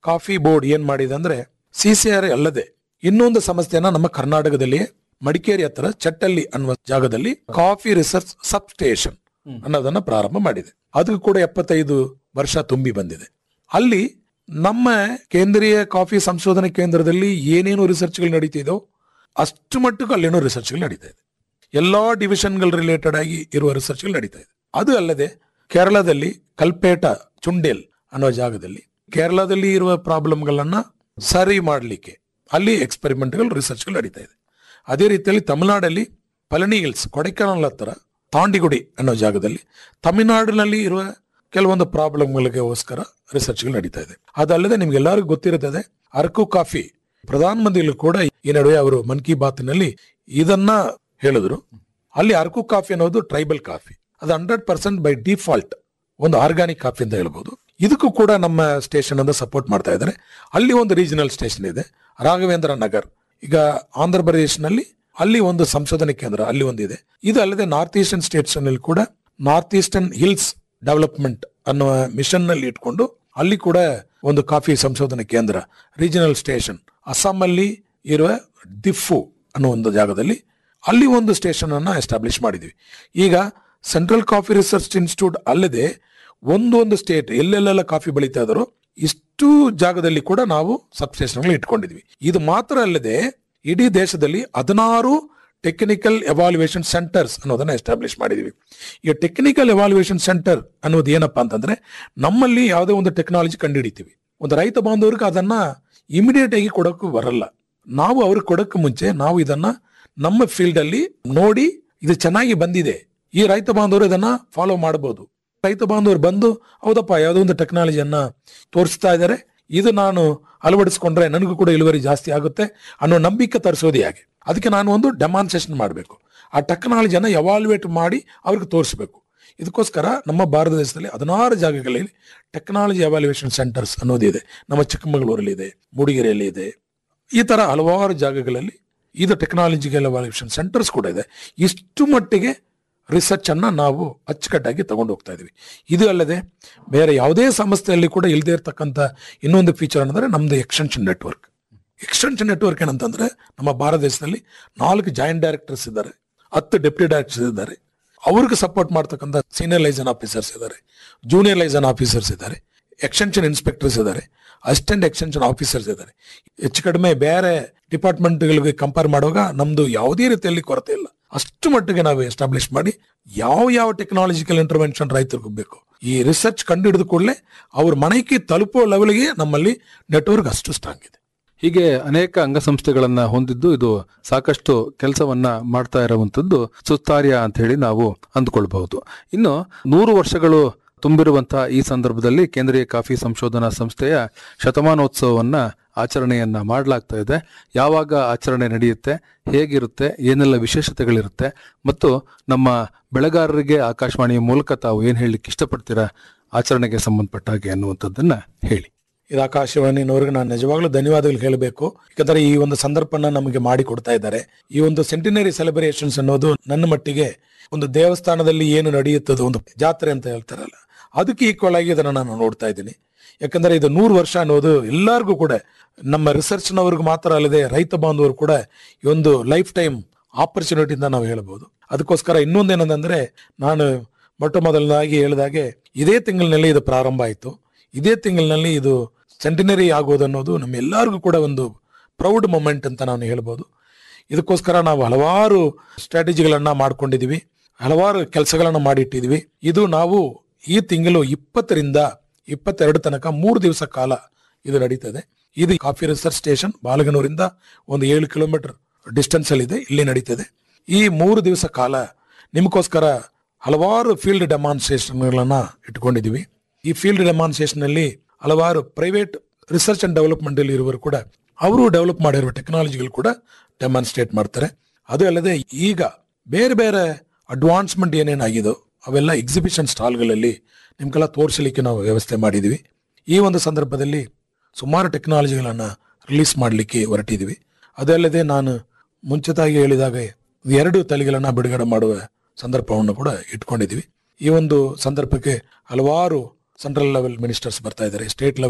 K: ಕಾಫಿ ಬೋರ್ಡ್ ಏನ್ ಮಾಡಿದೆ ಅಂದ್ರೆ ಸಿ ಸಿ ಆರ್ ಅಲ್ಲದೆ ಇನ್ನೊಂದು ಸಂಸ್ಥೆಯನ್ನ ನಮ್ಮ ಕರ್ನಾಟಕದಲ್ಲಿಯೇ ಮಡಿಕೇರಿ ಹತ್ರ ಚಟ್ಟಲ್ಲಿ ಅನ್ನುವ ಜಾಗದಲ್ಲಿ ಕಾಫಿ ರಿಸರ್ಚ್ ಸಬ್ ಸ್ಟೇಷನ್ ಅನ್ನೋದನ್ನ ಪ್ರಾರಂಭ ಮಾಡಿದೆ ಅದಕ್ಕೂ ಕೂಡ ಎಪ್ಪತ್ತೈದು ವರ್ಷ ತುಂಬಿ ಬಂದಿದೆ ಅಲ್ಲಿ ನಮ್ಮ ಕೇಂದ್ರೀಯ ಕಾಫಿ ಸಂಶೋಧನಾ ಕೇಂದ್ರದಲ್ಲಿ ಏನೇನು ರಿಸರ್ಚ್ಗಳು ನಡೀತಿದೋ ಅಷ್ಟು ಮಟ್ಟಕ್ಕೂ ಅಲ್ಲೇನೋ ರಿಸರ್ಚ್ಗಳು ನಡೀತಾ ಇದೆ ಎಲ್ಲಾ ಡಿವಿಷನ್ಗಳು ರಿಲೇಟೆಡ್ ಆಗಿ ಇರುವ ರಿಸರ್ಚ್ಗಳು ನಡೀತಾ ಇದೆ ಅದು ಅಲ್ಲದೆ ಕೇರಳದಲ್ಲಿ ಕಲ್ಪೇಟ ಚುಂಡೇಲ್ ಅನ್ನೋ ಜಾಗದಲ್ಲಿ ಕೇರಳದಲ್ಲಿ ಇರುವ ಪ್ರಾಬ್ಲಮ್ಗಳನ್ನ ಸರಿ ಮಾಡಲಿಕ್ಕೆ ಅಲ್ಲಿ ಎಕ್ಸ್ಪೆರಿಮೆಂಟ್ಗಳು ರಿಸರ್ಚ್ಗಳು ನಡೀತಾ ಇದೆ ಅದೇ ರೀತಿಯಲ್ಲಿ ತಮಿಳುನಾಡಲ್ಲಿ ಪಳನಿ ಹಿಲ್ಸ್ ಕೊಡೈಕೆನಾಲ್ ಹತ್ರ ತಾಂಡಿಗುಡಿ ಅನ್ನೋ ಜಾಗದಲ್ಲಿ ತಮಿಳುನಾಡಿನಲ್ಲಿ ಇರುವ ಕೆಲವೊಂದು ಪ್ರಾಬ್ಲಮ್ಗಳಿಗೋಸ್ಕರ ರಿಸರ್ಚ್ಗಳು ನಡೀತಾ ಇದೆ ಅದಲ್ಲದೆ ನಿಮ್ಗೆಲ್ಲರಿಗೂ ಗೊತ್ತಿರುತ್ತದೆ ಅರಕು ಕಾಫಿ ಪ್ರಧಾನಮಂತ್ರಿಗಳು ಕೂಡ ಈ ನಡುವೆ ಅವರು ಮನ್ ಕಿ ಬಾತ್ನಲ್ಲಿ ಇದನ್ನ ಹೇಳಿದ್ರು ಅಲ್ಲಿ ಅರಕು ಕಾಫಿ ಅನ್ನೋದು ಟ್ರೈಬಲ್ ಕಾಫಿ ಅದು ಹಂಡ್ರೆಡ್ ಪರ್ಸೆಂಟ್ ಬೈ ಡಿಫಾಲ್ಟ್ ಒಂದು ಆರ್ಗಾನಿಕ್ ಕಾಫಿ ಅಂತ ಹೇಳ್ಬೋದು ಇದಕ್ಕೂ ಕೂಡ ನಮ್ಮ ಸ್ಟೇಷನ್ ಅಂತ ಸಪೋರ್ಟ್ ಮಾಡ್ತಾ ಇದ್ದಾರೆ ಅಲ್ಲಿ ಒಂದು ರೀಜನಲ್ ಸ್ಟೇಷನ್ ಇದೆ ರಾಘವೇಂದ್ರ ನಗರ್ ಈಗ ಆಂಧ್ರ ಪ್ರದೇಶನಲ್ಲಿ ಅಲ್ಲಿ ಒಂದು ಸಂಶೋಧನೆ ಕೇಂದ್ರ ಅಲ್ಲಿ ಒಂದಿದೆ ಇದು ಅಲ್ಲದೆ ನಾರ್ತ್ ಈಸ್ಟರ್ನ್ ಸ್ಟೇಟ್ಸ್ ನಲ್ಲಿ ಕೂಡ ನಾರ್ತ್ ಈಸ್ಟರ್ನ್ ಹಿಲ್ಸ್ ಡೆವಲಪ್ಮೆಂಟ್ ಅನ್ನುವ ಮಿಷನ್ ನಲ್ಲಿ ಇಟ್ಕೊಂಡು ಅಲ್ಲಿ ಕೂಡ ಒಂದು ಕಾಫಿ ಸಂಶೋಧನೆ ಕೇಂದ್ರ ರೀಜನಲ್ ಸ್ಟೇಷನ್ ಅಸ್ಸಾಂನಲ್ಲಿ ಇರುವ ದಿಫು ಅನ್ನೋ ಒಂದು ಜಾಗದಲ್ಲಿ ಅಲ್ಲಿ ಒಂದು ಸ್ಟೇಷನ್ ಅನ್ನ ಎಸ್ಟಾಬ್ಲಿಷ್ ಮಾಡಿದ್ವಿ ಈಗ ಸೆಂಟ್ರಲ್ ಕಾಫಿ ರಿಸರ್ಚ್ ಇನ್ಸ್ಟಿಟ್ಯೂಟ್ ಅಲ್ಲದೆ ಒಂದೊಂದು ಸ್ಟೇಟ್ ಎಲ್ಲೆಲ್ಲೆಲ್ಲ ಕಾಫಿ ಬೆಳೀತಾ ಇದಾರೋ ಇಷ್ಟು ಜಾಗದಲ್ಲಿ ಕೂಡ ನಾವು ಸಬ್ ಸ್ಟೇಷನ್ಗಳು ಇಟ್ಕೊಂಡಿದ್ವಿ ಇದು ಮಾತ್ರ ಅಲ್ಲದೆ ಇಡೀ ದೇಶದಲ್ಲಿ ಹದಿನಾರು ಟೆಕ್ನಿಕಲ್ ಎವಾಲ್ಯುಯೇಷನ್ ಸೆಂಟರ್ಸ್ ಅನ್ನೋದನ್ನ ಎಸ್ಟಾಬ್ಲಿಷ್ ಮಾಡಿದ್ವಿ ಈ ಟೆಕ್ನಿಕಲ್ ಎವಾಲ್ಯುಯೇಷನ್ ಸೆಂಟರ್ ಅನ್ನೋದು ಏನಪ್ಪಾ ಅಂತಂದ್ರೆ ನಮ್ಮಲ್ಲಿ ಯಾವುದೇ ಒಂದು ಟೆಕ್ನಾಲಜಿ ಕಂಡುಹಿಡಿತೀವಿ ಒಂದು ರೈತ ಬಾಂಧವರಿಗೆ ಅದನ್ನ ಇಮಿಡಿಯೇಟ್ ಆಗಿ ಕೊಡೋಕ್ಕೂ ಬರಲ್ಲ ನಾವು ಅವ್ರಿಗೆ ಕೊಡೋಕೆ ಮುಂಚೆ ನಾವು ಇದನ್ನ ನಮ್ಮ ಫೀಲ್ಡ್ ಅಲ್ಲಿ ನೋಡಿ ಇದು ಚೆನ್ನಾಗಿ ಬಂದಿದೆ ಈ ರೈತ ಬಾಂಧವರು ಇದನ್ನ ಫಾಲೋ ಮಾಡಬಹುದು ರೈತ ಬಾಂಧವರು ಬಂದು ಹೌದಪ್ಪ ಯಾವುದೋ ಒಂದು ಟೆಕ್ನಾಲಜಿಯನ್ನ ತೋರಿಸ್ತಾ ಇದ್ದಾರೆ ಇದು ನಾನು ಅಳವಡಿಸ್ಕೊಂಡ್ರೆ ನನಗೂ ಕೂಡ ಇಳುವರಿ ಜಾಸ್ತಿ ಆಗುತ್ತೆ ಅನ್ನೋ ನಂಬಿಕೆ ತರಿಸೋದು ಹೇಗೆ ಅದಕ್ಕೆ ನಾನು ಒಂದು ಡೆಮಾನ್ಸ್ಟ್ರೇಷನ್ ಮಾಡಬೇಕು ಆ ಟೆಕ್ನಾಲಜಿಯನ್ನ ಎವಾಲ್ಯುವೇಟ್ ಮಾಡಿ ಅವ್ರಿಗೆ ತೋರಿಸ್ಬೇಕು ಇದಕ್ಕೋಸ್ಕರ ನಮ್ಮ ಭಾರತ ದೇಶದಲ್ಲಿ ಹದಿನಾರು ಜಾಗಗಳಲ್ಲಿ ಟೆಕ್ನಾಲಜಿ ಎವಾಲ್ಯುಯೇಷನ್ ಸೆಂಟರ್ಸ್ ಅನ್ನೋದಿದೆ ನಮ್ಮ ಚಿಕ್ಕಮಗಳೂರಲ್ಲಿ ಇದೆ ಮೂಡಿಗೆರೆಯಲ್ಲಿ ಇದೆ ಈ ತರ ಹಲವಾರು ಜಾಗಗಳಲ್ಲಿ ಇದು ಟೆಕ್ನಾಲಜಿಕಲ್ ಎವಾಲ್ಯುಯೇಷನ್ ಸೆಂಟರ್ಸ್ ಕೂಡ ಇದೆ ಇಷ್ಟು ಮಟ್ಟಿಗೆ ರಿಸರ್ಚ್ ಅನ್ನ ನಾವು ಅಚ್ಚುಕಟ್ಟಾಗಿ ತಗೊಂಡು ಹೋಗ್ತಾ ಇದೀವಿ ಇದು ಅಲ್ಲದೆ ಬೇರೆ ಯಾವುದೇ ಸಂಸ್ಥೆಯಲ್ಲಿ ಕೂಡ ಇಲ್ಲದೆ ಇರತಕ್ಕಂಥ ಇನ್ನೊಂದು ಫೀಚರ್ ಅಂದ್ರೆ ನಮ್ದು ಎಕ್ಸ್ಟೆನ್ಷನ್ ನೆಟ್ವರ್ಕ್ ಎಕ್ಸ್ಟೆನ್ಷನ್ ನೆಟ್ವರ್ಕ್ ಏನಂತಂದ್ರೆ ನಮ್ಮ ಭಾರತ ದೇಶದಲ್ಲಿ ನಾಲ್ಕು ಜಾಯಿಂಟ್ ಡೈರೆಕ್ಟರ್ಸ್ ಇದ್ದಾರೆ ಹತ್ತು ಡೆಪ್ಯೂಟಿ ಡೈರೆಕ್ಟರ್ಸ್ ಇದ್ದಾರೆ ಅವ್ರಿಗೆ ಸಪೋರ್ಟ್ ಮಾಡ್ತಕ್ಕಂಥ ಸೀನಿಯರ್ ಲೈಸನ್ ಆಫೀಸರ್ಸ್ ಇದ್ದಾರೆ ಜೂನಿಯರ್ ಲೈಸನ್ ಆಫೀಸರ್ಸ್ ಇದ್ದಾರೆ ಎಕ್ಸ್ಟೆನ್ಷನ್ ಇನ್ಸ್ಪೆಕ್ಟರ್ಸ್ ಇದ್ದಾರೆ ಅಸಿಸ್ಟೆಂಟ್ ಎಕ್ಸ್ಟೆನ್ಷನ್ ಆಫೀಸರ್ಸ್ ಇದ್ದಾರೆ ಹೆಚ್ಚು ಕಡಿಮೆ ಬೇರೆ ಡಿಪಾರ್ಟ್ಮೆಂಟ್ಗಳಿಗೆ ಕಂಪೇರ್ ಮಾಡುವಾಗ ನಮ್ದು ಯಾವುದೇ ರೀತಿಯಲ್ಲಿ ಕೊರತೆ ಇಲ್ಲ ಅಷ್ಟು ಮಟ್ಟಿಗೆ ನಾವು ಎಸ್ಟಾಬ್ಲಿಷ್ ಮಾಡಿ ಯಾವ ಯಾವ ಟೆಕ್ನಾಲಜಿಕಲ್ ಇಂಟರ್ವೆನ್ಷನ್ ರೈತರಿಗೂ ಬೇಕು ಈ ರಿಸರ್ಚ್ ಕಂಡು ಹಿಡಿದ ಕೂಡಲೇ ಅವ್ರ ಮನೆಗೆ ತಲುಪೋ ಲೆವೆಲ್ಗೆ ನಮ್ಮಲ್ಲಿ ನೆಟ್ವರ್ಕ್ ಅಷ್ಟು ಸ್ಟ್ರಾಂಗ್ ಇದೆ
J: ಹೀಗೆ ಅನೇಕ ಅಂಗಸಂಸ್ಥೆಗಳನ್ನ ಹೊಂದಿದ್ದು ಇದು ಸಾಕಷ್ಟು ಕೆಲಸವನ್ನ ಮಾಡ್ತಾ ಇರುವಂತದ್ದು ಸುತ್ತಾರ್ಯ ಅಂತ ಹೇಳಿ ನಾವು ಅಂದ್ಕೊಳ್ಬಹುದು ಇನ್ನು ನೂರು ವರ್ಷಗಳು ತುಂಬಿರುವಂತಹ ಈ ಸಂದರ್ಭದಲ್ಲಿ ಕೇಂದ್ರೀಯ ಕಾಫಿ ಸಂಶೋಧನಾ ಸಂಸ್ಥೆಯ ಶತಮಾನೋತ್ಸವವನ್ನ ಆಚರಣೆಯನ್ನ ಮಾಡಲಾಗ್ತಾ ಇದೆ ಯಾವಾಗ ಆಚರಣೆ ನಡೆಯುತ್ತೆ ಹೇಗಿರುತ್ತೆ ಏನೆಲ್ಲ ವಿಶೇಷತೆಗಳಿರುತ್ತೆ ಮತ್ತು ನಮ್ಮ ಬೆಳೆಗಾರರಿಗೆ ಆಕಾಶವಾಣಿಯ ಮೂಲಕ ತಾವು ಏನ್ ಹೇಳಲಿಕ್ಕೆ ಇಷ್ಟಪಡ್ತೀರಾ ಆಚರಣೆಗೆ ಸಂಬಂಧಪಟ್ಟ ಹಾಗೆ ಅನ್ನುವಂಥದ್ದನ್ನ ಹೇಳಿ
K: ಇದು ಆಕಾಶವಾಣಿನವ್ರಿಗೆ ನಾನು ನಿಜವಾಗ್ಲೂ ಧನ್ಯವಾದಗಳು ಹೇಳಬೇಕು ಯಾಕಂದ್ರೆ ಈ ಒಂದು ಸಂದರ್ಭನ ನಮಗೆ ಮಾಡಿ ಕೊಡ್ತಾ ಇದ್ದಾರೆ ಈ ಒಂದು ಸೆಂಟಿನರಿ ಸೆಲೆಬ್ರೇಷನ್ಸ್ ಅನ್ನೋದು ನನ್ನ ಮಟ್ಟಿಗೆ ಒಂದು ದೇವಸ್ಥಾನದಲ್ಲಿ ಏನು ನಡೆಯುತ್ತದೆ ಒಂದು ಜಾತ್ರೆ ಅಂತ ಹೇಳ್ತಾರಲ್ಲ ಅದಕ್ಕೆ ಈಕ್ವಲ್ ಆಗಿ ಇದನ್ನ ನಾನು ನೋಡ್ತಾ ಇದ್ದೀನಿ ಯಾಕಂದ್ರೆ ಇದು ನೂರು ವರ್ಷ ಅನ್ನೋದು ಎಲ್ಲರಿಗೂ ಕೂಡ ನಮ್ಮ ರಿಸರ್ಚ್ನವ್ರಿಗೆ ಮಾತ್ರ ಅಲ್ಲದೆ ರೈತ ಬಾಂಧವರು ಕೂಡ ಈ ಒಂದು ಲೈಫ್ ಟೈಮ್ ಆಪರ್ಚುನಿಟಿ ಅಂತ ನಾವು ಹೇಳ್ಬೋದು ಅದಕ್ಕೋಸ್ಕರ ಇನ್ನೊಂದೇನಂದ್ರೆ ನಾನು ಮೊಟ್ಟ ಮೊದಲನಾಗಿ ಹೇಳಿದಾಗೆ ಇದೇ ತಿಂಗಳಿನಲ್ಲಿ ಇದು ಪ್ರಾರಂಭ ಆಯಿತು ಇದೇ ತಿಂಗಳಿನಲ್ಲಿ ಇದು ಸೆಂಟಿನರಿ ಆಗೋದು ಅನ್ನೋದು ನಮ್ಮ ಎಲ್ಲರಿಗೂ ಕೂಡ ಒಂದು ಪ್ರೌಡ್ ಮೊಮೆಂಟ್ ಅಂತ ನಾನು ಹೇಳ್ಬೋದು ಇದಕ್ಕೋಸ್ಕರ ನಾವು ಹಲವಾರು ಸ್ಟ್ರಾಟಜಿಗಳನ್ನ ಮಾಡ್ಕೊಂಡಿದೀವಿ ಹಲವಾರು ಕೆಲಸಗಳನ್ನ ಮಾಡಿಟ್ಟಿದೀವಿ ಇದು ನಾವು ಈ ತಿಂಗಳು ಇಪ್ಪತ್ತರಿಂದ ಇಪ್ಪತ್ತೆರಡು ತನಕ ಮೂರು ದಿವಸ ಕಾಲ ಇದು ನಡೀತದೆ ಇದು ಕಾಫಿ ರಿಸರ್ಚ್ ಸ್ಟೇಷನ್ ಬಾಲಗನೂರಿಂದ ಒಂದು ಏಳು ಕಿಲೋಮೀಟರ್ ಡಿಸ್ಟೆನ್ಸ್ ಅಲ್ಲಿ ಇದೆ ಇಲ್ಲಿ ನಡೀತದೆ ಈ ಮೂರು ದಿವಸ ಕಾಲ ನಿಮಗೋಸ್ಕರ ಹಲವಾರು ಫೀಲ್ಡ್ ಡೆಮಾನ್ಸ್ಟ್ರೇಷನ್ಗಳನ್ನ ಇಟ್ಕೊಂಡಿದೀವಿ ಈ ಫೀಲ್ಡ್ ಡೆಮಾನ್ಸ್ಟ್ರೇಷನ್ ಅಲ್ಲಿ ಹಲವಾರು ಪ್ರೈವೇಟ್ ರಿಸರ್ಚ್ ಅಂಡ್ ಡೆವಲಪ್ಮೆಂಟ್ ಅಲ್ಲಿ ಇರುವರು ಕೂಡ ಅವರು ಡೆವಲಪ್ ಮಾಡಿರುವ ಟೆಕ್ನಾಲಜಿಗಳು ಕೂಡ ಡೆಮಾನ್ಸ್ಟ್ರೇಟ್ ಮಾಡ್ತಾರೆ ಅದು ಅಲ್ಲದೆ ಈಗ ಬೇರೆ ಬೇರೆ ಅಡ್ವಾನ್ಸ್ಮೆಂಟ್ ಏನೇನಾಗಿದೋ ಅವೆಲ್ಲ ಎಕ್ಸಿಬಿಷನ್ ಸ್ಟಾಲ್ಗಳಲ್ಲಿ ನಿಮ್ಗೆಲ್ಲ ತೋರಿಸಲಿಕ್ಕೆ ನಾವು ವ್ಯವಸ್ಥೆ ಮಾಡಿದೀವಿ ಈ ಒಂದು ಸಂದರ್ಭದಲ್ಲಿ ಸುಮಾರು ಟೆಕ್ನಾಲಜಿಗಳನ್ನ ರಿಲೀಸ್ ಮಾಡಲಿಕ್ಕೆ ಹೊರಟಿದ್ದೀವಿ ಅದಲ್ಲದೆ ನಾನು ಮುಂಚಿತವಾಗಿ ಹೇಳಿದಾಗ ಎರಡು ತಳಿಗಳನ್ನ ಬಿಡುಗಡೆ ಮಾಡುವ ಸಂದರ್ಭವನ್ನು ಕೂಡ ಇಟ್ಕೊಂಡಿದ್ದೀವಿ ಈ ಒಂದು ಸಂದರ್ಭಕ್ಕೆ ಹಲವಾರು ಸೆಂಟ್ರಲ್ ಲೆವೆಲ್ ಮಿನಿಸ್ಟರ್ಸ್ ಬರ್ತಾ ಇದ್ದಾರೆ ಸ್ಟೇಟ್ ಲೆವೆಲ್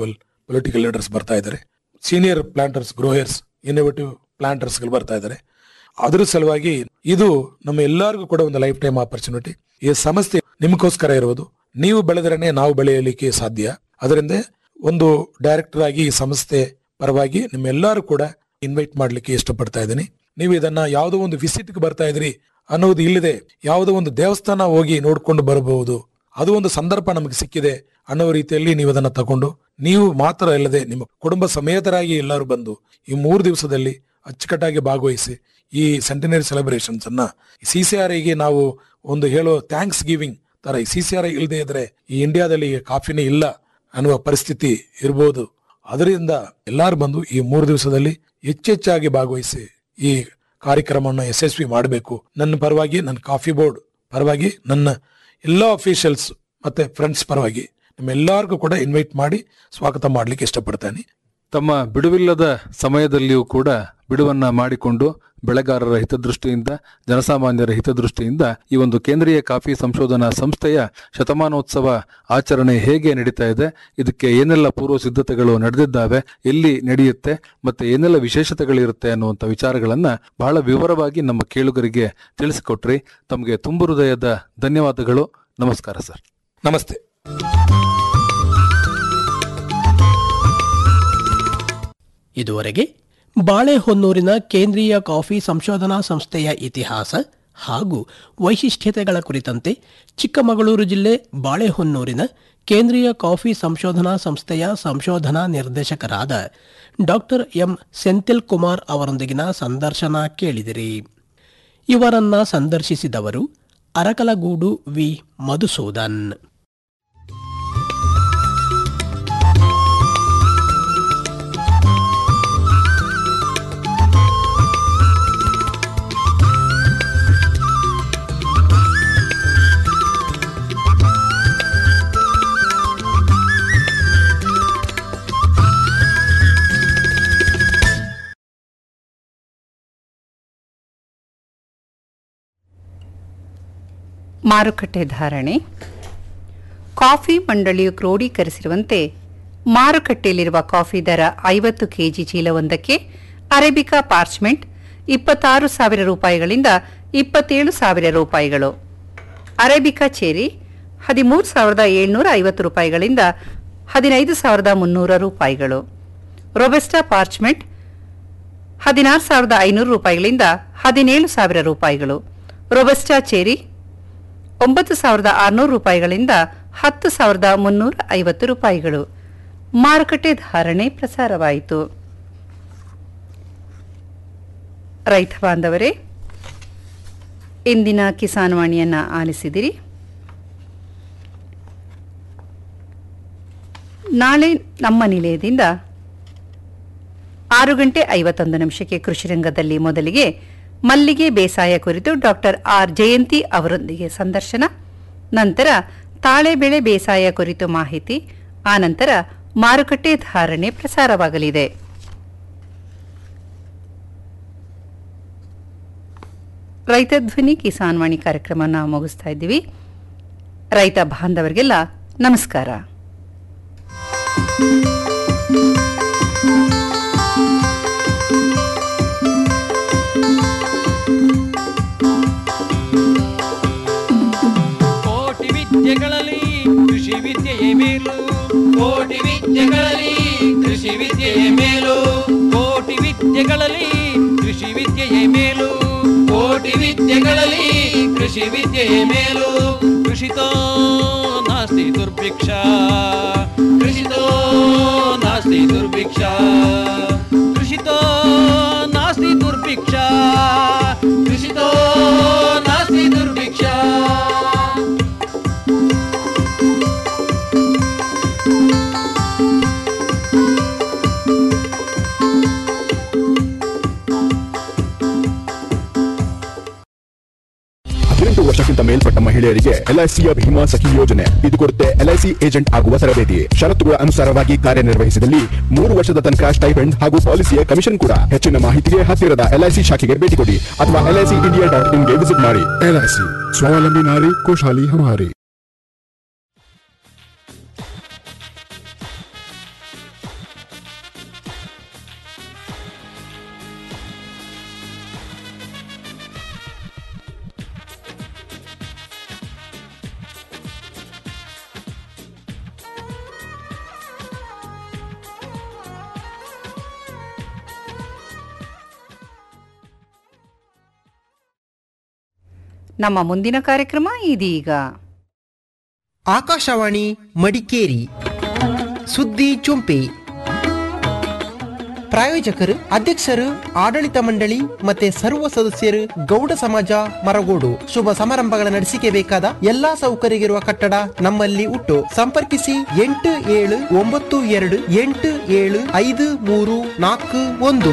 K: ಪೊಲಿಟಿಕಲ್ ಲೀಡರ್ಸ್ ಬರ್ತಾ ಇದ್ದಾರೆ senior planters growers innovative planters ಗಳು ಬರ್ತಾ ಇದ್ದಾರೆ ಅದರ ಸಲುವಾಗಿ ಇದು ನಮ್ಮ ಎಲ್ಲರಿಗೂ ಕೂಡ ಒಂದು ಲೈಫ್ ಟೈಮ್ ಆಪರ್ಚುನಿಟಿ ಈ ಸಂಸ್ಥೆ ನಿಮಗೋಸ್ಕರ ಇರುವುದು ನೀವು ಬೆಳೆದ್ರೇನೆ ನಾವು ಬೆಳೆಯಲಿಕ್ಕೆ ಸಾಧ್ಯ ಅದರಿಂದ ಒಂದು ಡೈರೆಕ್ಟರ್ ಆಗಿ ಈ ಸಂಸ್ಥೆ ಪರವಾಗಿ ನಿಮ್ಮೆಲ್ಲರೂ ಕೂಡ ಇನ್ವೈಟ್ ಮಾಡ್ಲಿಕ್ಕೆ ಇಷ್ಟಪಡ್ತಾ ಇದ್ದೀನಿ ನೀವು ಇದನ್ನ ಯಾವುದೋ ಒಂದು ವಿಸಿಟ್ಗೆ ಬರ್ತಾ ಇದ್ರಿ ಅನ್ನೋದು ಇಲ್ಲದೆ ಯಾವುದೋ ಒಂದು ದೇವಸ್ಥಾನ ಹೋಗಿ ನೋಡ್ಕೊಂಡು ಬರಬಹುದು ಅದು ಒಂದು ಸಂದರ್ಭ ನಮಗೆ ಸಿಕ್ಕಿದೆ ಅನ್ನೋ ರೀತಿಯಲ್ಲಿ ನೀವು ಅದನ್ನ ತಗೊಂಡು ನೀವು ಮಾತ್ರ ಅಲ್ಲದೆ ನಿಮ್ಮ ಕುಟುಂಬ ಸಮೇತರಾಗಿ ಎಲ್ಲರೂ ಬಂದು ಈ ಮೂರು ದಿವಸದಲ್ಲಿ ಅಚ್ಚುಕಟ್ಟಾಗಿ ಭಾಗವಹಿಸಿ ಈ ಸೆಂಟಿನರಿ ಸೆಲೆಬ್ರೇಷನ್ಸ್ ಅನ್ನ ಸಿ ಸಿ ಆರ್ ಐಗೆ ನಾವು ಒಂದು ಹೇಳೋ ಥ್ಯಾಂಕ್ಸ್ ಗಿವಿಂಗ್ ತರ ಈ ಸಿ ಸಿ ಆರ್ ಐ ಇಲ್ಲದೆ ಇದ್ರೆ ಈ ಇಂಡಿಯಾದಲ್ಲಿ ಈಗ ಕಾಫಿನೇ ಇಲ್ಲ ಅನ್ನುವ ಪರಿಸ್ಥಿತಿ ಇರಬಹುದು ಅದರಿಂದ ಎಲ್ಲರೂ ಬಂದು ಈ ಮೂರು ದಿವಸದಲ್ಲಿ ಹೆಚ್ಚೆಚ್ಚಾಗಿ ಭಾಗವಹಿಸಿ ಈ ಕಾರ್ಯಕ್ರಮವನ್ನು ಯಶಸ್ವಿ ಮಾಡಬೇಕು ನನ್ನ ಪರವಾಗಿ ನನ್ನ ಕಾಫಿ ಬೋರ್ಡ್ ಪರವಾಗಿ ನನ್ನ ಎಲ್ಲ ಅಫಿಷಿಯಲ್ಸ್ ಮತ್ತೆ ಫ್ರೆಂಡ್ಸ್ ಪರವಾಗಿ ನಿಮ್ಮೆಲ್ಲರಿಗೂ ಕೂಡ ಇನ್ವೈಟ್ ಮಾಡಿ ಸ್ವಾಗತ ಮಾಡ್ಲಿಕ್ಕೆ ಇಷ್ಟಪಡ್ತೇನೆ
J: ತಮ್ಮ ಬಿಡುವಿಲ್ಲದ ಸಮಯದಲ್ಲಿಯೂ ಕೂಡ ಬಿಡುವನ್ನ ಮಾಡಿಕೊಂಡು ಬೆಳೆಗಾರರ ಹಿತದೃಷ್ಟಿಯಿಂದ ಜನಸಾಮಾನ್ಯರ ಹಿತದೃಷ್ಟಿಯಿಂದ ಈ ಒಂದು ಕೇಂದ್ರೀಯ ಕಾಫಿ ಸಂಶೋಧನಾ ಸಂಸ್ಥೆಯ ಶತಮಾನೋತ್ಸವ ಆಚರಣೆ ಹೇಗೆ ನಡೀತಾ ಇದೆ ಇದಕ್ಕೆ ಏನೆಲ್ಲ ಪೂರ್ವ ಸಿದ್ಧತೆಗಳು ನಡೆದಿದ್ದಾವೆ ಎಲ್ಲಿ ನಡೆಯುತ್ತೆ ಮತ್ತೆ ಏನೆಲ್ಲ ವಿಶೇಷತೆಗಳಿರುತ್ತೆ ಅನ್ನುವಂಥ ವಿಚಾರಗಳನ್ನ ಬಹಳ ವಿವರವಾಗಿ ನಮ್ಮ ಕೇಳುಗರಿಗೆ ತಿಳಿಸಿಕೊಟ್ರಿ ತಮಗೆ ತುಂಬು ಹೃದಯದ ಧನ್ಯವಾದಗಳು ನಮಸ್ಕಾರ ಸರ್
K: ನಮಸ್ತೆ
I: ಇದುವರೆಗೆ ಬಾಳೆಹೊನ್ನೂರಿನ ಕೇಂದ್ರೀಯ ಕಾಫಿ ಸಂಶೋಧನಾ ಸಂಸ್ಥೆಯ ಇತಿಹಾಸ ಹಾಗೂ ವೈಶಿಷ್ಟ್ಯತೆಗಳ ಕುರಿತಂತೆ ಚಿಕ್ಕಮಗಳೂರು ಜಿಲ್ಲೆ ಬಾಳೆಹೊನ್ನೂರಿನ ಕೇಂದ್ರೀಯ ಕಾಫಿ ಸಂಶೋಧನಾ ಸಂಸ್ಥೆಯ ಸಂಶೋಧನಾ ನಿರ್ದೇಶಕರಾದ ಡಾಕ್ಟರ್ ಎಂ ಸೆಂಥಿಲ್ ಕುಮಾರ್ ಅವರೊಂದಿಗಿನ ಸಂದರ್ಶನ ಕೇಳಿದಿರಿ ಇವರನ್ನ ಸಂದರ್ಶಿಸಿದವರು ಅರಕಲಗೂಡು ವಿ ಮಧುಸೂದನ್
B: ಮಾರುಕಟ್ಟೆ ಧಾರಣೆ ಕಾಫಿ ಮಂಡಳಿಯು ಕ್ರೋಢೀಕರಿಸಿರುವಂತೆ ಮಾರುಕಟ್ಟೆಯಲ್ಲಿರುವ ಕಾಫಿ ದರ ಐವತ್ತು ಕೆಜಿ ಚೀಲವೊಂದಕ್ಕೆ ಅರೇಬಿಕಾ ಪಾರ್ಚ್ಮೆಂಟ್ ಇಪ್ಪತ್ತಾರು ಸಾವಿರ ರೂಪಾಯಿಗಳಿಂದ ಇಪ್ಪತ್ತೇಳು ಸಾವಿರ ರೂಪಾಯಿಗಳು ಅರೇಬಿಕಾ ಚೇರಿ ಹದಿಮೂರು ಸಾವಿರದ ಏಳ್ನೂರ ಐವತ್ತು ರೂಪಾಯಿಗಳಿಂದ ಹದಿನೈದು ಸಾವಿರದ ಮುನ್ನೂರ ರೂಪಾಯಿಗಳು ರೊಬೆಸ್ಟಾ ಪಾರ್ಚ್ಮೆಂಟ್ ಹದಿನಾರು ಸಾವಿರದ ಐನೂರು ರೂಪಾಯಿಗಳಿಂದ ಹದಿನೇಳು ಸಾವಿರ ರೂಪಾಯಿಗಳು ರೊಬೆಸ್ಟಾ ಚೇರಿ ಒಂಬತ್ತು ಸಾವಿರದ ಆರುನೂರು ರೂಪಾಯಿಗಳಿಂದ ಹತ್ತು ಸಾವಿರದ ಮುನ್ನೂರ ಐವತ್ತು ರೂಪಾಯಿಗಳು ಮಾರುಕಟ್ಟೆ ಧಾರಣೆ ಪ್ರಸಾರವಾಯಿತು ರೈತ ಬಾಂಧವರೇ ಇಂದಿನ ಕಿಸಾನ್ ವಾಣಿಯನ್ನ ಆಲಿಸಿದಿರಿ ನಾಳೆ ನಮ್ಮ ನಿಲಯದಿಂದ ಆರು ಗಂಟೆ ಐವತ್ತೊಂದು ನಿಮಿಷಕ್ಕೆ ಕೃಷಿ ರಂಗದಲ್ಲಿ ಮೊದಲಿಗೆ ಮಲ್ಲಿಗೆ ಬೇಸಾಯ ಕುರಿತು ಡಾಕ್ಟರ್ ಆರ್ ಜಯಂತಿ ಅವರೊಂದಿಗೆ ಸಂದರ್ಶನ ನಂತರ ತಾಳೆ ಬೆಳೆ ಬೇಸಾಯ ಕುರಿತು ಮಾಹಿತಿ ಆನಂತರ ಮಾರುಕಟ್ಟೆ ಧಾರಣೆ ಪ್ರಸಾರವಾಗಲಿದೆ ರೈತ ಧ್ವನಿ ಕಿಸಾನ್ ವಾಣಿ ಕಾರ್ಯಕ್ರಮನ ಮುಗಿಸ್ತಾ ಇದ್ದೀವಿ ರೈತ ಬಾಂಧವರಿಗೆಲ್ಲ ನಮಸ್ಕಾರ
C: ಕೋಟಿ ವಿದ್ಯೆಗಳಲ್ಲಿ ಕೃಷಿ ವಿದ್ಯೆಯೇ ಮೇಲು ಕೋಟಿ ವಿದ್ಯೆಗಳಲ್ಲಿ ಕೃಷಿ ವಿದ್ಯೆಯೇ ಮೇಲು ಕೋಟಿ ವಿದ್ಯೆಗಳಲ್ಲಿ ಕೃಷಿ ವಿದ್ಯೆಯೇ ಮೇಲು ಕೋಟಿ ವಿದ್ಯೆಗಳಲ್ಲಿ ಕೃಷಿ ವಿದ್ಯೆಯೇ ಮೇಲು ಕೃಷಿತೋ ನಾಸ್ತಿ ದುರ್ಭಿಕ್ಷ ಕೃಷಿತೋ ನಾಸ್ತಿ ದುರ್ಭಿಕ್ಷ ಕೃಷಿತೋ ನಾಸ್ತಿ ದುರ್ಭಿಕ್ಷ ಕೃಷಿತೋ ನಾಸ್ತಿ ದುರ್ಭಿಕ್ಷ
L: ಹದಿನೆಂಟು ವರ್ಷಕ್ಕಿಂತ ಮೇಲ್ಪಟ್ಟ ಮಹಿಳೆಯರಿಗೆ ಎಲ್ಐಸಿಯ ಭೀಮಾ ಸಖಿ ಯೋಜನೆ ಇದು ಕೊಡುತ್ತೆ ಎಲ್ಐಸಿ ಏಜೆಂಟ್ ಆಗುವ ತರಬೇತಿ ಷರತ್ತುಗಳ ಅನುಸಾರವಾಗಿ ಕಾರ್ಯನಿರ್ವಹಿಸಿದಲ್ಲಿ ಮೂರು ವರ್ಷದ ತನಕ ಸ್ಟೈಪೆಂಡ್ ಹಾಗೂ ಪಾಲಿಸಿಯ ಕಮಿಷನ್ ಕೂಡ ಹೆಚ್ಚಿನ ಮಾಹಿತಿಗೆ ಹತ್ತಿರದ ಎಲ್ಐಸಿ ಶಾಖೆಗೆ ಭೇಟಿ ಕೊಡಿ ಅಥವಾ ಎಲ್ಐಸಿ ಇಂಡಿಯಾ ಡಾಟ್ ಇನ್ಗೆ ವಿಸಿಟ್ ಮಾಡಿ ಎಲ್ಐಸಿ ಸ್ವಾವಲಂಬಿ ನಾರಿ ಖುಷಹಾಲಿ ಹಮಾರಿ
B: ನಮ್ಮ ಮುಂದಿನ ಕಾರ್ಯಕ್ರಮ ಇದೀಗ
M: ಆಕಾಶವಾಣಿ ಮಡಿಕೇರಿ ಸುದ್ದಿ ಚುಂಪಿ ಪ್ರಾಯೋಜಕರು ಅಧ್ಯಕ್ಷರು ಆಡಳಿತ ಮಂಡಳಿ ಮತ್ತೆ ಸರ್ವ ಸದಸ್ಯರು ಗೌಡ ಸಮಾಜ ಮರಗೋಡು ಶುಭ ಸಮಾರಂಭಗಳ ನಡೆಸಿಕೆ ಬೇಕಾದ ಎಲ್ಲಾ ಸೌಕರ್ಯವಿರುವ ಕಟ್ಟಡ ನಮ್ಮಲ್ಲಿ ಉಂಟು ಸಂಪರ್ಕಿಸಿ ಎಂಟು ಏಳು ಒಂಬತ್ತು ಎರಡು ಎಂಟು ಏಳು ಐದು ಮೂರು ನಾಲ್ಕು ಒಂದು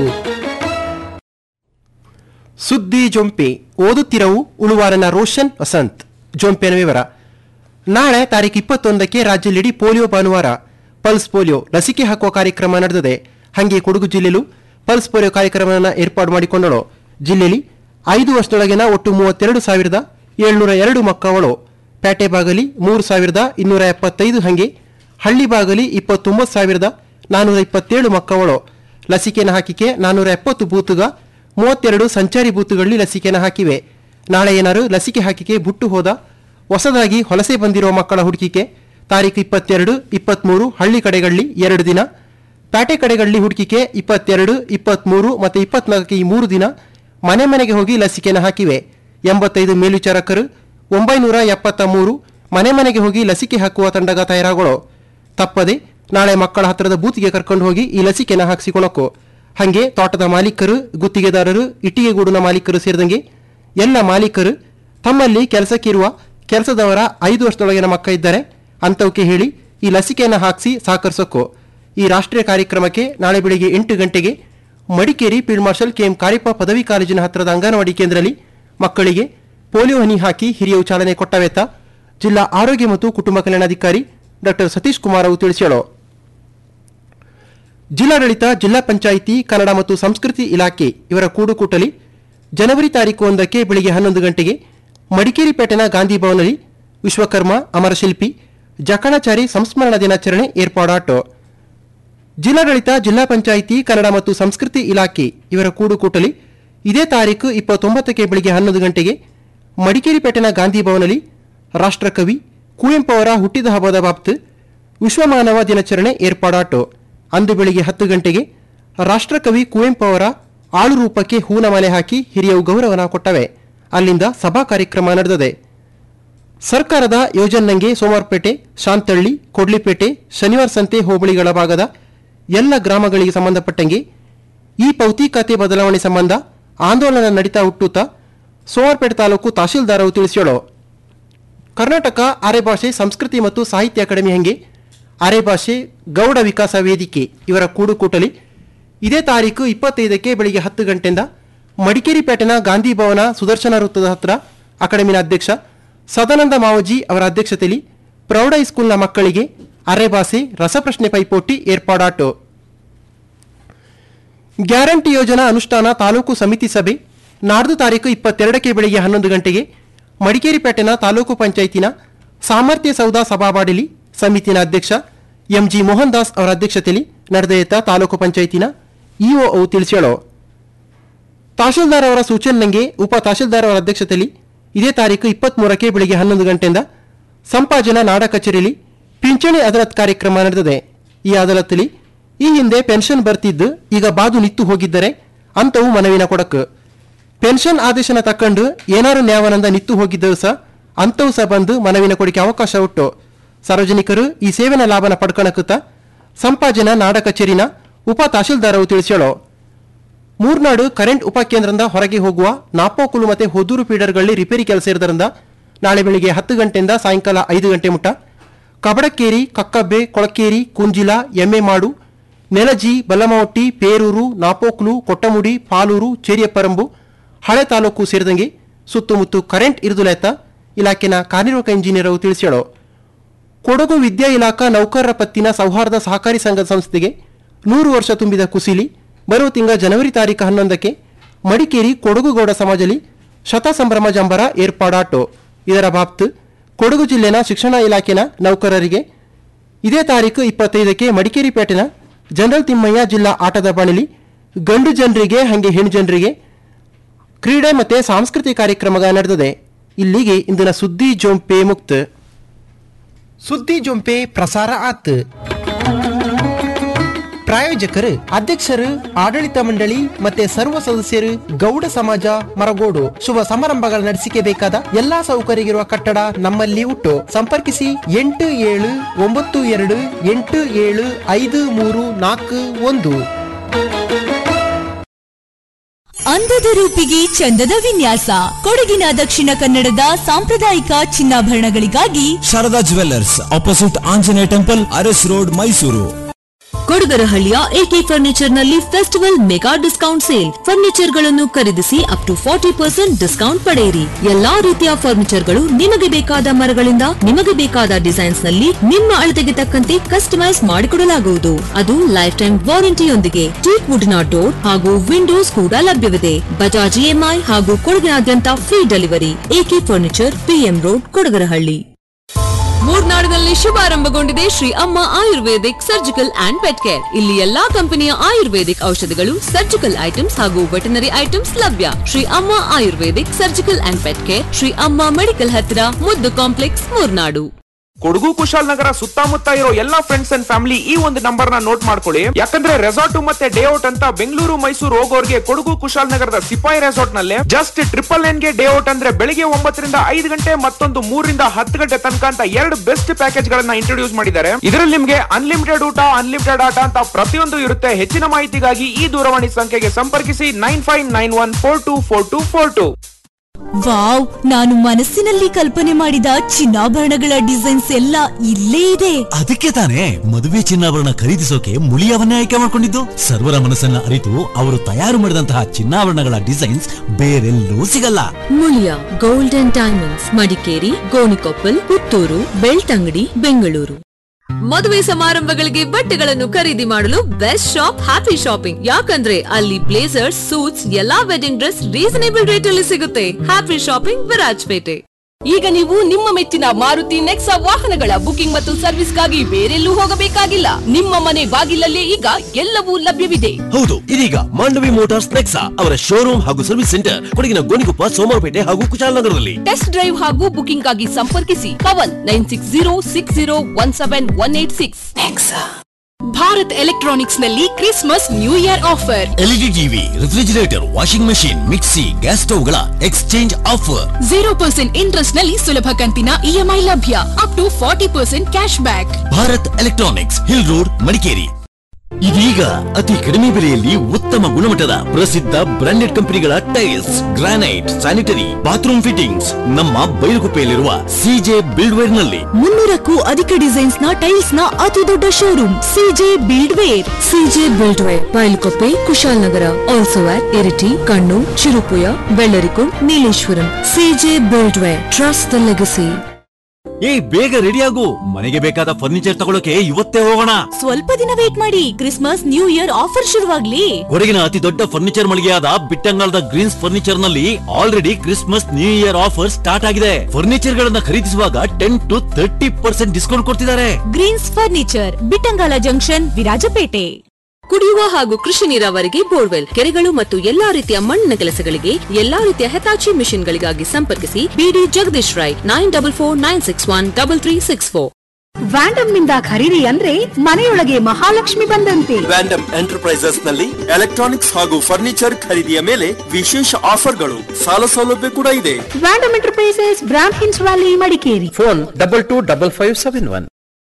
M: ಸುದ್ದಿ ಜೊಂಪೆ ಓದುತ್ತಿರವು ಉಳುವಾರನ ರೋಷನ್ ವಸಂತ್ ಜೊಂಪೆನ ವಿವರ ನಾಳೆ ತಾರೀಕು ಇಪ್ಪತ್ತೊಂದಕ್ಕೆ ರಾಜ್ಯದಲ್ಲಿಡೀ ಪೋಲಿಯೋ ಭಾನುವಾರ ಪಲ್ಸ್ ಪೋಲಿಯೋ ಲಸಿಕೆ ಹಾಕುವ ಕಾರ್ಯಕ್ರಮ ನಡೆದಿದೆ ಹಾಗೆ ಕೊಡಗು ಜಿಲ್ಲೆಯಲ್ಲೂ ಪಲ್ಸ್ ಪೋಲಿಯೋ ಕಾರ್ಯಕ್ರಮವನ್ನು ಏರ್ಪಾಡು ಮಾಡಿಕೊಂಡಳು ಜಿಲ್ಲೆಯಲ್ಲಿ ಐದು ವರ್ಷದೊಳಗಿನ ಒಟ್ಟು ಮೂವತ್ತೆರಡು ಸಾವಿರದ ಏಳ್ನೂರ ಎರಡು ಮಕ್ಕಳು ಪೇಟೆ ಬಾಗಲಿ ಮೂರು ಸಾವಿರದ ಇನ್ನೂರ ಎಪ್ಪತ್ತೈದು ಹಂಗೆ ಹಳ್ಳಿ ಬಾಗಲಿ ಇಪ್ಪತ್ತೊಂಬತ್ತು ಸಾವಿರದ ನಾನ್ನೂರ ಇಪ್ಪತ್ತೇಳು ಮಕ್ಕಳು ಲಸಿಕೆನ ಹಾಕಿಕೆ ನಾನ್ನೂರ ಎಪ್ಪತ್ತು ಬೂತುಗ ಮೂವತ್ತೆರಡು ಸಂಚಾರಿ ಬೂತುಗಳಲ್ಲಿ ಲಸಿಕೆನ ಹಾಕಿವೆ ನಾಳೆ ಏನಾರು ಲಸಿಕೆ ಹಾಕಿಕೆ ಬುಟ್ಟು ಹೋದ ಹೊಸದಾಗಿ ವಲಸೆ ಬಂದಿರುವ ಮಕ್ಕಳ ಹುಡುಕಿಕೆ ತಾರೀಕು ಇಪ್ಪತ್ತೆರಡು ಇಪ್ಪತ್ತ್ಮೂರು ಹಳ್ಳಿ ಕಡೆಗಳಲ್ಲಿ ಎರಡು ದಿನ ಪೇಟೆ ಕಡೆಗಳಲ್ಲಿ ಹುಡುಕಿಕೆ ಇಪ್ಪತ್ತೆರಡು ಇಪ್ಪತ್ತ್ಮೂರು ಮತ್ತು ಇಪ್ಪತ್ನಾಲ್ಕು ಈ ಮೂರು ದಿನ ಮನೆ ಮನೆಗೆ ಹೋಗಿ ಲಸಿಕೆನ ಹಾಕಿವೆ ಎಂಬತ್ತೈದು ಮೇಲ್ವಿಚಾರಕರು ಒಂಬೈನೂರ ಎಪ್ಪತ್ತ ಮೂರು ಮನೆ ಮನೆಗೆ ಹೋಗಿ ಲಸಿಕೆ ಹಾಕುವ ತಂಡಗ ತಯಾರಾಗೋಳು ತಪ್ಪದೆ ನಾಳೆ ಮಕ್ಕಳ ಹತ್ತಿರದ ಬೂತಿಗೆ ಕರ್ಕೊಂಡು ಹೋಗಿ ಈ ಲಸಿಕೆನ ಹಾಕಿಸಿಕೊಳಕು ಹಾಗೆ ತೋಟದ ಮಾಲೀಕರು ಗುತ್ತಿಗೆದಾರರು ಇಟ್ಟಿಗೆಗೂಡಿನ ಮಾಲೀಕರು ಸೇರಿದಂಗೆ ಎಲ್ಲ ಮಾಲೀಕರು ತಮ್ಮಲ್ಲಿ ಕೆಲಸಕ್ಕಿರುವ ಕೆಲಸದವರ ಐದು ವರ್ಷದೊಳಗಿನ ಮಕ್ಕ ಇದ್ದರೆ ಅಂಥವಕ್ಕೆ ಹೇಳಿ ಈ ಲಸಿಕೆಯನ್ನು ಹಾಕಿಸಿ ಸಹಕರಿಸೋಕು ಈ ರಾಷ್ಟ್ರೀಯ ಕಾರ್ಯಕ್ರಮಕ್ಕೆ ನಾಳೆ ಬೆಳಿಗ್ಗೆ ಎಂಟು ಗಂಟೆಗೆ Madikeri field marshal K M Cariappa ಪದವಿ ಕಾಲೇಜಿನ ಹತ್ತಿರದ ಅಂಗನವಾಡಿ ಕೇಂದ್ರದಲ್ಲಿ ಮಕ್ಕಳಿಗೆ ಪೋಲಿಯೋ ಹನಿ ಹಾಕಿ ಹಿರಿಯರು ಚಾಲನೆ ಕೊಟ್ಟವೆತ್ತ ಜಿಲ್ಲಾ ಆರೋಗ್ಯ ಮತ್ತು ಕುಟುಂಬ ಕಲ್ಯಾಣಾಧಿಕಾರಿ ಡಾಕ್ಟರ್ ಸತೀಶ್ ಕುಮಾರ್ ಅವರು ತಿಳಿಸ್ಯಾಳು ಜಿಲ್ಲಾಡಳಿತ ಜಿಲ್ಲಾ ಪಂಚಾಯಿತಿ ಕನ್ನಡ ಮತ್ತು ಸಂಸ್ಕೃತಿ ಇಲಾಖೆ ಇವರ ಕೂಡುಕೂಟಲಿ ಜನವರಿ ತಾರೀಕು ಒಂದಕ್ಕೆ ಬೆಳಿಗ್ಗೆ ಹನ್ನೊಂದು ಗಂಟೆಗೆ ಮಡಿಕೇರಿ ಪೇಟೆನ ಗಾಂಧಿ ಭವನಲ್ಲಿ ವಿಶ್ವಕರ್ಮ ಅಮರಶಿಲ್ಪಿ ಜಕಣಾಚಾರಿ ಸಂಸ್ಮರಣ ದಿನಾಚರಣೆ ಏರ್ಪಾಡಾಟು ಜಿಲ್ಲಾಡಳಿತ ಜಿಲ್ಲಾ ಪಂಚಾಯಿತಿ ಕನ್ನಡ ಮತ್ತು ಸಂಸ್ಕೃತಿ ಇಲಾಖೆ ಇವರ ಕೂಡುಕೂಟಲಿ ಇದೇ ತಾರೀಕು ಇಪ್ಪತ್ತೊಂಬತ್ತಕ್ಕೆ ಬೆಳಿಗ್ಗೆ ಹನ್ನೊಂದು ಗಂಟೆಗೆ ಮಡಿಕೇರಿ ಪೇಟೆನ ಗಾಂಧಿ ಭವನಲ್ಲಿ ರಾಷ್ಟ್ರಕವಿ ಕುವೆಂಪು ಅವರ ಹುಟ್ಟಿದ ಹಬ್ಬದ ಬಾಬ್ತು ವಿಶ್ವಮಾನವ ದಿನಾಚರಣೆ ಏರ್ಪಾಡಾಟು ಅಂದು ಬೆಳಿಗ್ಗೆ ಹತ್ತು ಗಂಟೆಗೆ ರಾಷ್ಟ್ರಕವಿ ಕುವೆಂಪು ಅವರ ಆಳು ರೂಪಕ್ಕೆ ಹೂನ ಮಲೆ ಹಾಕಿ ಹಿರಿಯವು ಗೌರವನ ಕೊಟ್ಟವೆ ಅಲ್ಲಿಂದ ಸಭಾ ಕಾರ್ಯಕ್ರಮ ನಡೆದಿದೆ ಸರ್ಕಾರದ ಯೋಜನೆಗೆ ಸೋಮವಾರಪೇಟೆ ಶಾಂತಳ್ಳಿ ಕೊಡ್ಲಿಪೇಟೆ ಶನಿವಾರ ಸಂತೆ ಹೋಬಳಿಗಳ ಭಾಗದ ಎಲ್ಲ ಗ್ರಾಮಗಳಿಗೆ ಸಂಬಂಧಪಟ್ಟಂಗೆ ಈ ಪೌತಿ ಖಾತೆ ಬದಲಾವಣೆ ಸಂಬಂಧ ಆಂದೋಲನ ನಡೀತಾ ಹುಟ್ಟುತ್ತ ಸೋಮವಾರಪೇಟೆ ತಾಲೂಕು ತಹಶೀಲ್ದಾರರು ತಿಳಿಸ್ಯಾಳು ಕರ್ನಾಟಕ ಅರೆಭಾಷೆ ಸಂಸ್ಕೃತಿ ಮತ್ತು ಸಾಹಿತ್ಯ ಅಕಾಡೆಮಿ ಹಂಗೆ ಅರೆಭಾಷೆ ಗೌಡ ವಿಕಾಸ ವೇದಿಕೆ ಇವರ ಕೂಡುಕೂಟಲಿ ಇದೇ ತಾರೀಕು ಇಪ್ಪತ್ತೈದಕ್ಕೆ ಬೆಳಿಗ್ಗೆ ಹತ್ತು ಗಂಟೆಯಿಂದ ಮಡಿಕೇರಿ ಪೇಟೆನ ಗಾಂಧಿ ಭವನ ಸುದರ್ಶನ ವೃತ್ತದ ಹತ್ರ ಅಕಾಡೆಮಿನ ಅಧ್ಯಕ್ಷ ಸದಾನಂದ ಮಾವಜಿ ಅವರ ಅಧ್ಯಕ್ಷತೆಯಲ್ಲಿ ಪ್ರೌಢ ಹೈಸ್ಕೂಲ್ನ ಮಕ್ಕಳಿಗೆ ಅರೆಭಾಷೆ ರಸಪ್ರಶ್ನೆ ಪೈಪೋಟಿ ಏರ್ಪಾಡಾಟು ಗ್ಯಾರಂಟಿ ಯೋಜನಾ ಅನುಷ್ಠಾನ ತಾಲೂಕು ಸಮಿತಿ ಸಭೆ ನಾಡ್ದು ತಾರೀಕು ಇಪ್ಪತ್ತೆರಡಕ್ಕೆ ಬೆಳಿಗ್ಗೆ ಹನ್ನೊಂದು ಗಂಟೆಗೆ ಮಡಿಕೇರಿ ಪೇಟೆನ ತಾಲೂಕು ಪಂಚಾಯಿತಿನ ಸಾಮರ್ಥ್ಯ ಸೌಧ ಸಭಾವಾಡಿಲಿ ಸಮಿತಿನ ಅಧ್ಯಕ್ಷ ಎಂಜಿ ಮೋಹನ್ ದಾಸ್ ಅವರ ಅಧ್ಯಕ್ಷತೆಯಲ್ಲಿ ನಡೆದೆಯುತ್ತ ತಾಲೂಕು ಪಂಚಾಯಿತಿನ ಇಒ ಅವು ತಿಳಿಸ್ಯಾಳು ತಹಶೀಲ್ದಾರ್ ಅವರ ಸೂಚನೆಗೆ ಉಪ ತಹಶೀಲ್ದಾರ್ ಅವರ ಅಧ್ಯಕ್ಷತೆಯಲ್ಲಿ ಇದೇ ತಾರೀಕು ಇಪ್ಪತ್ಮೂರಕ್ಕೆ ಬೆಳಿಗ್ಗೆ ಹನ್ನೊಂದು ಗಂಟೆಯಿಂದ ಸಂಪಾಜನ ನಾಡ ಕಚೇರಿಯಲ್ಲಿ ಪಿಂಚಣಿ ಅದಾಲತ್ ಕಾರ್ಯಕ್ರಮ ನಡೆದಿದೆ ಈ ಅದಾಲತ್ತಲ್ಲಿ ಈ ಹಿಂದೆ ಪೆನ್ಷನ್ ಬರ್ತಿದ್ದು ಈಗ ಬಾದು ನಿತ್ತು ಹೋಗಿದ್ದರೆ ಅಂತವು ಮನವಿನ ಕೊಡಕು ಪೆನ್ಷನ್ ಆದೇಶನ ತಕ್ಕಂಡು ಏನಾರು ನ್ಯಾಯಾನಂದ ನಿತ್ತು ಹೋಗಿದ್ದರೂ ಸಹ ಅಂತವು ಸಹ ಬಂದು ಮನವಿನ ಕೊಡಿಕೆ ಅವಕಾಶ ಉಂಟು ಸಾರ್ವಜನಿಕರು ಈ ಸೇವೆನ ಲಾಭನ ಪಡ್ಕೊಳಕುತ್ತ ಸಂಪಾಜನ ನಾಡ ಕಚೇರಿನ ಉಪ ತಹಶೀಲ್ದಾರರು ತಿಳಿಸ್ಯಾಳು ಮೂರ್ನಾಡು ಕರೆಂಟ್ ಉಪಕೇಂದ್ರದಿಂದ ಹೊರಗೆ ಹೋಗುವ ನಾಪೋಕುಲು ಮತ್ತೆ ಹೊದೂರು ಫೀಡರ್ಗಳಲ್ಲಿ ರಿಪೇರಿ ಕೆಲಸ ಇರೋದ್ರಿಂದ ನಾಳೆ ಬೆಳಿಗ್ಗೆ ಹತ್ತು ಗಂಟೆಯಿಂದ ಸಾಯಂಕಾಲ ಐದು ಗಂಟೆ ಮುಟ್ಟ ಕಬಡಕ್ಕೇರಿ ಕಕ್ಕಬ್ಬೆ ಕೊಳಕೇರಿ ಕುಂಜಿಲ ಎಮ್ಮೆಮಾಡು ನೆಲಜಿ ಬಲ್ಲಮವಟ್ಟಿ ಪೇರೂರು ನಾಪೋಕ್ಲು ಕೊಟ್ಟಮುಡಿ ಪಾಲೂರು ಚೇರಿಯಪ್ಪರಂಬು ಹಳೆ ತಾಲೂಕು ಸೇರಿದಂಗೆ ಸುತ್ತಮುತ್ತ ಕರೆಂಟ್ ಇರುದುಲೆತ್ತ ಇಲಾಖೆನ ಕಾರ್ಯನಿರ್ವಾಹಕ ಇಂಜಿನಿಯರ್ ಅವರು ತಿಳಿಸ್ಯಾಳು ಕೊಡಗು ವಿದ್ಯಾ ಇಲಾಖಾ ನೌಕರರ ಪತ್ತಿನ ಸೌಹಾರ್ದ ಸಹಕಾರಿ ಸಂಘದ ಸಂಸ್ಥೆಗೆ ನೂರು ವರ್ಷ ತುಂಬಿದ ಕುಸಿಲಿ ಬರುವ ತಿಂಗಳ ಜನವರಿ ತಾರೀಕು ಹನ್ನೊಂದಕ್ಕೆ ಮಡಿಕೇರಿ ಕೊಡಗುಗೌಡ ಸಮಾಜದಲ್ಲಿ ಶತ ಸಂಭ್ರಮ ಜಂಬರ ಏರ್ಪಾಡಾಟು ಇದರ ಬಾಬ್ತು ಕೊಡಗು ಜಿಲ್ಲೆನ ಶಿಕ್ಷಣ ಇಲಾಖೆನ ನೌಕರರಿಗೆ ಇದೇ ತಾರೀಕು ಇಪ್ಪತ್ತೈದಕ್ಕೆ ಮಡಿಕೇರಿ ಪೇಟೆನ ಜನರಲ್ ತಿಮ್ಮಯ್ಯ ಜಿಲ್ಲಾ ಆಟದ ಬಾಣಿಲಿ ಗಂಡು ಜನರಿಗೆ ಹಾಗೆ ಹೆಣ್ಣು ಜನರಿಗೆ ಕ್ರೀಡೆ ಮತ್ತೆ ಸಾಂಸ್ಕೃತಿಕ ಕಾರ್ಯಕ್ರಮ ನಡೆದಿದೆ ಇಲ್ಲಿಗೆ ಇಂದಿನ ಸುದ್ದಿ ಜೊಂಪೆ ಮುಕ್ತ ಸುದ್ದಿ ಜೊಂಪೆ ಪ್ರಸಾರ ಆತ್ ಪ್ರಾಯೋಜಕರು ಅಧ್ಯಕ್ಷರು ಆಡಳಿತ ಮಂಡಳಿ ಮತ್ತೆ ಸರ್ವ ಸದಸ್ಯರು ಗೌಡ ಸಮಾಜ ಮರಗೋಡು ಶುಭ ಸಮಾರಂಭಗಳ ನಡೆಸಿಕೆ ಬೇಕಾದ ಎಲ್ಲಾ ಸೌಕರ್ಯವಿರುವ ಕಟ್ಟಡ ನಮ್ಮಲ್ಲಿ ಉಂಟು ಸಂಪರ್ಕಿಸಿ ಎಂಟು ಏಳು ಒಂಬತ್ತು ಎರಡು ಎಂಟು ಏಳು ಐದು ಮೂರು ನಾಲ್ಕು ಒಂದು
N: ಅಂದದ ರೂಪಿಗೆ ಚಂದದ ವಿನ್ಯಾಸ ಕೊಡಗಿನ ದಕ್ಷಿಣ ಕನ್ನಡದ ಸಾಂಪ್ರದಾಯಿಕ ಚಿನ್ನಾಭರಣಗಳಿಗಾಗಿ
O: Sharada jewellers opposite Anjaneya temple Aras road Mysuru
N: ಕೊಡಗರಹಳ್ಳಿಯ ಎಕೆ ಫರ್ನಿಚರ್ ನಲ್ಲಿ festival mega discount sale furniture ಗಳನ್ನು ಖರೀದಿಸಿ up to forty percent discount ಪಡೆಯಿರಿ ಎಲ್ಲಾ ರೀತಿಯ ಫರ್ನಿಚರ್ ಗಳು ನಿಮಗೆ ಬೇಕಾದ ಮರಗಳಿಂದ ನಿಮಗೆ ಬೇಕಾದ ಡಿಸೈನ್ಸ್ ನಲ್ಲಿ ನಿಮ್ಮ ಅಳತೆಗೆ ತಕ್ಕಂತೆ ಕಸ್ಟಮೈಸ್ ಮಾಡಿಕೊಡಲಾಗುವುದು ಅದು ಲೈಫ್ ಟೈಮ್ ವಾರಂಟಿಯೊಂದಿಗೆ ಟೀಕ್ ವುಡ್ನ ಡೋರ್ ಹಾಗೂ ವಿಂಡೋಸ್ ಕೂಡ ಲಭ್ಯವಿದೆ ಬಜಾಜ್ ಇಎಂಐ ಹಾಗೂ ಕೊಡಗಿನಾದ್ಯಂತ free delivery A K furniture P M road Kodagarahalli ಮೂರ್ನಾಡಿನಲ್ಲಿ ಶುಭಾರಂಭಗೊಂಡಿದೆ Shri Amma ayurvedic surgical and pet care ಇಲ್ಲಿ ಎಲ್ಲಾ ಕಂಪನಿಯ ಆಯುರ್ವೇದಿಕ್ ಔಷಧಿಗಳು ಸರ್ಜಿಕಲ್ ಐಟಮ್ಸ್ ಹಾಗೂ ವೆಟನರಿ ಐಟಮ್ಸ್ ಲಭ್ಯ Shri Amma ayurvedic surgical and pet care Shri Amma medical ಹತ್ತಿರ ಮುದ್ದು ಕಾಂಪ್ಲೆಕ್ಸ್ ಮೂರ್ನಾಡು
P: ಕೊಡಗು ಕುಶಾಲನಗರ ಸುತ್ತಮುತ್ತ ಇರೋ ಎಲ್ಲಾ ಫ್ರೆಂಡ್ಸ್ ಅಂಡ್ ಫ್ಯಾಮಿಲಿ ಈ ಒಂದು ನಂಬರ್ ನ ನೋಟ್ ಮಾಡ್ಕೊಳ್ಳಿ ಯಾಕಂದ್ರೆ ರೆಸಾರ್ಟ್ ಮತ್ತೆ ಡೇ ಔಟ್ ಅಂತ ಬೆಂಗಳೂರು ಮೈಸೂರು ಹೋಗೋರ್ಗೆ ಕೊಡಗು ಕುಶಾಲನಗರದ ಸಿಪಾಯಿ ರೆಸಾರ್ಟ್ ನಲ್ಲಿ ಜಸ್ಟ್ ಟ್ರಿಪಲ್ ನೈನ್ ಗೆ ಡೇ ಔಟ್ ಅಂದ್ರೆ ಬೆಳಿಗ್ಗೆ ಒಂಬತ್ತರಿಂದ ಐದು ಗಂಟೆ ಮತ್ತೊಂದು ಮೂರರಿಂದ ಹತ್ತು ಗಂಟೆ ತನಕ ಅಂತ ಎರಡು ಬೆಸ್ಟ್ ಪ್ಯಾಕೇಜ್ ಗಳನ್ನ ಇಂಟ್ರೊಡ್ಯೂಸ್ ಮಾಡಿದ್ದಾರೆ ಇದರಲ್ಲಿ ನಿಮ್ಗೆ ಅನ್ಲಿಮಿಟೆಡ್ ಊಟ ಅನ್ಲಿಮಿಟೆಡ್ ಆಟ ಅಂತ ಪ್ರತಿಯೊಂದು ಇರುತ್ತೆ ಹೆಚ್ಚಿನ ಮಾಹಿತಿಗಾಗಿ ಈ ದೂರವಾಣಿ ಸಂಖ್ಯೆಗೆ ಸಂಪರ್ಕಿಸಿ nine five nine one four two four two four two
N: wow ನಾನು ಮನಸ್ಸಿನಲ್ಲಿ ಕಲ್ಪನೆ ಮಾಡಿದ ಚಿನ್ನಾಭರಣಗಳ ಡಿಸೈನ್ಸ್ ಎಲ್ಲ ಇಲ್ಲೇ ಇದೆ
O: ಅದಕ್ಕೆ ತಾನೇ ಮದುವೆ ಚಿನ್ನಾಭರಣ ಖರೀದಿಸೋಕೆ ಮುಳಿಯವನ್ನೇ ಆಯ್ಕೆ ಮಾಡಿಕೊಂಡಿದ್ದು ಸರ್ವರ ಮನಸ್ಸನ್ನ ಅರಿತು ಅವರು ತಯಾರು ಮಾಡಿದಂತಹ ಚಿನ್ನಾಭರಣಗಳ ಡಿಸೈನ್ಸ್ ಬೇರೆಲ್ಲೂ ಸಿಗಲ್ಲ
N: Muliya gold and diamonds Madikeri Gonikoppal Puttur Belthangady Bengaluru ಮದುವೆ ಸಮಾರಂಭಗಳಿಗೆ ಬಟ್ಟೆಗಳನ್ನು ಖರೀದಿ ಮಾಡಲು ಬೆಸ್ಟ್ ಶಾಪ್ ಹ್ಯಾಪಿ ಶಾಪಿಂಗ್ ಯಾಕಂದ್ರೆ ಅಲ್ಲಿ ಬ್ಲೇಸರ್ಸ್ ಸೂಟ್ಸ್ ಎಲ್ಲಾ ವೆಡ್ಡಿಂಗ್ ಡ್ರೆಸ್ ರೀಸನೇಬಲ್ ರೇಟ್ ಅಲ್ಲಿ ಸಿಗುತ್ತೆ ಹ್ಯಾಪಿ ಶಾಪಿಂಗ್ ವಿರಾಜ್ಪೇಟೆ
Q: ಈಗ ನೀವು ನಿಮ್ಮ ಮೆಚ್ಚಿನ ಮಾರುತಿ ನೆಕ್ಸಾ ವಾಹನಗಳ ಬುಕಿಂಗ್ ಮತ್ತು ಸರ್ವಿಸ್ಗಾಗಿ ಬೇರೆಲ್ಲೂ ಹೋಗಬೇಕಾಗಿಲ್ಲ ನಿಮ್ಮ ಮನೆ ಬಾಗಿಲಲ್ಲೇ ಈಗ ಎಲ್ಲವೂ ಲಭ್ಯವಿದೆ
R: ಹೌದು ಇದೀಗ ಮಾಂಡವಿ ಮೋಟಾರ್ಸ್ ನೆಕ್ಸಾ ಅವರ ಶೋರೂಮ್ ಹಾಗೂ ಸರ್ವಿಸ್ ಸೆಂಟರ್ ಕೊಡಗಿನ ಗೋಣಿಕೊಪ್ಪ ಸೋಮವಾರಪೇಟೆ ಹಾಗೂ ಕುಶಾಲನಗರದಲ್ಲಿ
Q: ಟೆಸ್ಟ್ ಡ್ರೈವ್ ಹಾಗೂ ಬುಕಿಂಗ್ ಆಗಿ ಸಂಪರ್ಕಿಸಿ Pavan nine six zero six zero one seven one eight six Bharat electronics ನಲ್ಲಿ Christmas new year offer
R: LED TV refrigerator washing machine mixie gas ಸ್ಟವ್ಗಳ exchange offer
Q: zero percent interest ನಲ್ಲಿ ಸುಲಭ ಕಂತಿನ ಇಎಂಐ ಲಭ್ಯ up to forty percent cash back
R: Bharat electronics hill road Madikeri ಇದೀಗ ಅತಿ ಕಡಿಮೆ ಬೆಲೆಯಲ್ಲಿ ಉತ್ತಮ ಗುಣಮಟ್ಟದ ಪ್ರಸಿದ್ಧ ಬ್ರಾಂಡೆಡ್ ಕಂಪನಿಗಳ tiles granite sanitary bathroom fittings ನಮ್ಮ ಬೈಲುಗುಪ್ಪೆಯಲ್ಲಿರುವ ಸಿಜೆ ಬಿಲ್ಡ್ವೇರ್ ನಲ್ಲಿ
N: ಮುನ್ನೂರಕ್ಕೂ ಅಧಿಕ ಡಿಸೈನ್ಸ್ ನ ಟೈಲ್ಸ್ ನ ಅತಿ ದೊಡ್ಡ showroom C J build ware C J build ware Bylakuppe Kushalnagar also at Iritty Kannur Cherupuzha Vellarikundu Nileshwaram C J build ware trust the legacy
R: ಏ ಬೇಗ ರೆಡಿ ಆಗು ಮನೆಗೆ ಬೇಕಾದ ಫರ್ನಿಚರ್ ತಗೊಳಕ್ಕೆ ಇವತ್ತೇ ಹೋಗೋಣ
N: ಸ್ವಲ್ಪ ದಿನ ವೇಟ್ ಮಾಡಿ ಕ್ರಿಸ್ಮಸ್ ನ್ಯೂ ಇಯರ್ ಆಫರ್ ಶುರುವಾಗ್ಲಿ
R: ಕೊಡಗಿನ ಅತಿ ದೊಡ್ಡ ಫರ್ನಿಚರ್ ಮಳಿಗೆಯಾದ ಬಿಟ್ಟಂಗಾಲದ ಗ್ರೀನ್ಸ್ ಫರ್ನಿಚರ್ ನಲ್ಲಿ already Christmas new year offer start ಆಗಿದೆ ಫರ್ನಿಚರ್ ಗಳನ್ನ ಖರೀದಿಸುವಾಗ ten to thirty percent discount ಕೊಡ್ತಿದ್ದಾರೆ
N: Greens furniture Bittangala junction Virajpet ಕುಡಿಯುವ ಹಾಗೂ ಕೃಷಿ ನೀರಾವರಿಗೆ ಬೋರ್ವೆಲ್ ಕೆರೆಗಳು ಮತ್ತು ಎಲ್ಲಾ ರೀತಿಯ ಮಣ್ಣಿನ ಕೆಲಸಗಳಿಗೆ ಎಲ್ಲಾ ರೀತಿಯ ಹೆತಾಚಿ ಮಿಷನ್ಗಳಿಗಾಗಿ ಸಂಪರ್ಕಿಸಿ B D Jagadish Rai nine double four nine six one double three six four
S: ವ್ಯಾಂಡಮ್ ನಿಂದ ಖರೀದಿ ಅಂದ್ರೆ ಮನೆಯೊಳಗೆ ಮಹಾಲಕ್ಷ್ಮಿ ಬಂದಂತೆ
T: ವ್ಯಾಂಡಮ್ ಎಂಟರ್ಪ್ರೈಸಸ್ ನಲ್ಲಿ ಎಲೆಕ್ಟ್ರಾನಿಕ್ಸ್ ಹಾಗೂ ಫರ್ನಿಚರ್ ಖರೀದಿಯ ಮೇಲೆ ವಿಶೇಷ ಆಫರ್ಗಳು ಸಾಲ ಸೌಲಭ್ಯ ಕೂಡ ಇದೆ
S: ವ್ಯಾಂಡಮ್ enterprises Brahmins Valley Madikeri
K: phone double two double five seven one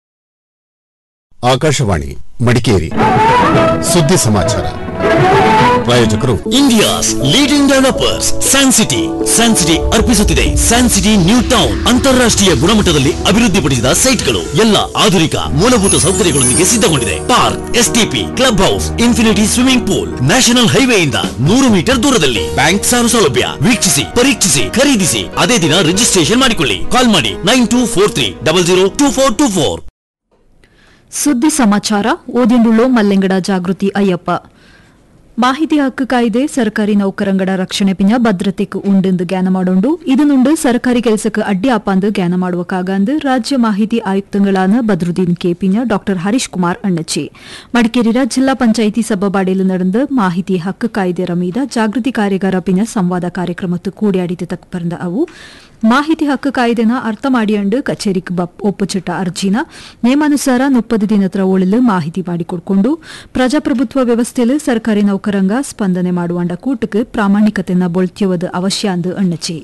L: Akashvani Madikeri ಸುದ್ದಿ ಸಮಾಚಾರ ಪ್ರಾಯೋಜಕರು
R: India's leading developers San City San City ಅರ್ಪಿಸುತ್ತಿದೆ ಸ್ಯಾನ್ ಸಿಟಿ ನ್ಯೂ ಟೌನ್ ಅಂತಾರಾಷ್ಟ್ರೀಯ ಗುಣಮಟ್ಟದಲ್ಲಿ ಅಭಿವೃದ್ಧಿಪಡಿಸಿದ ಸೈಟ್ಗಳು ಎಲ್ಲ ಆಧುನಿಕ ಮೂಲಭೂತ ಸೌಕರ್ಯಗಳೊಂದಿಗೆ ಸಿದ್ಧಗೊಂಡಿದೆ park STP club house infinity swimming pool national ಹೈವೇಯಿಂದ ನೂರು ಮೀಟರ್ ದೂರದಲ್ಲಿ ಬ್ಯಾಂಕ್ ಸಾಲ ಸೌಲಭ್ಯ ವೀಕ್ಷಿಸಿ ಪರೀಕ್ಷಿಸಿ ಖರೀದಿಸಿ ಅದೇ ದಿನ ರಿಜಿಸ್ಟ್ರೇಷನ್ ಮಾಡಿಕೊಳ್ಳಿ ಕಾಲ್ ಮಾಡಿ nine two four three double zero two four two four
U: ಸುದ್ದಿ ಸಮಾಚಾರ ಓದಿಂಡುಳ್ಳೋ ಮಲ್ಲೆಂಗಡ ಜಾಗೃತಿ ಅಯ್ಯಪ್ಪ ಮಾಹಿತಿ ಹಕ್ಕು ಕಾಯ್ದೆ ಸರ್ಕಾರಿ ನೌಕರಂಗಡ ರಕ್ಷಣೆ ಪಿಂಜ ಭದ್ರತೆಗೆ ಉಂಡೆಂದು ಜ್ಞಾನ ಮಾಡೋಂಡು ಇದನ್ನುಂಡು ಸರ್ಕಾರಿ ಕೆಲಸಕ್ಕೆ ಅಡ್ಡಿ ಆಪಾಂದು ಜ್ಞಾನ ಮಾಡುವಕ್ಕಾಗಂದು ರಾಜ್ಯ ಮಾಹಿತಿ ಆಯುಕ್ತಗಳಾನ ಬದ್ರುದ್ದೀನ್ ಕೆ ಪಿಂಜ ಡಾಕ್ಟರ್ ಹರೀಶ್ ಕುಮಾರ್ ಅಣ್ಣಚ್ಚಿ ಮಡಿಕೇರಿಯ ಜಿಲ್ಲಾ ಪಂಚಾಯಿತಿ ಸಭಾಬಾಡಿಲು ನಡೆದ ಮಾಹಿತಿ ಹಕ್ಕು ಕಾಯ್ದೆ ರಮೀದ ಜಾಗೃತಿ ಕಾರ್ಯಾಗಾರ ಪಿಂಜ ಸಂವಾದ ಕಾರ್ಯಕ್ರಮತ್ತು ಕೂಡಿಯಾಡಿದ ತಕ್ಕ ಅವು ಮಾಹಿತಿ ಹಕ್ಕು ಕಾಯ್ದೆನ ಅರ್ಥ ಮಾಡಿಯಂಡು ಕಚೇರಿಗೆ ಬಪ್ ಒಪ್ಪುಚಿಟ್ಟ ಅರ್ಜಿನ ನೇಮಾನುಸಾರ ಮುಪ್ಪದು ದಿನತ್ರ ಒಳಲು ಮಾಹಿತಿ ಮಾಡಿಕೊಡ್ಕೊಂಡು ಪ್ರಜಾಪ್ರಭುತ್ವ ವ್ಯವಸ್ಥೆಲು ಸರ್ಕಾರಿ ನೌಕರಂಗ ಸ್ಪಂದನೆ ಮಾಡುವಂಡ ಕೂಟಕ್ಕೆ ಪ್ರಾಮಾಣಿಕತೆನ ಬೊಳ್ತ್ಯುವುದು ಅವಶ್ಯ ಅಂದು ಅಣ್ಣಚಿ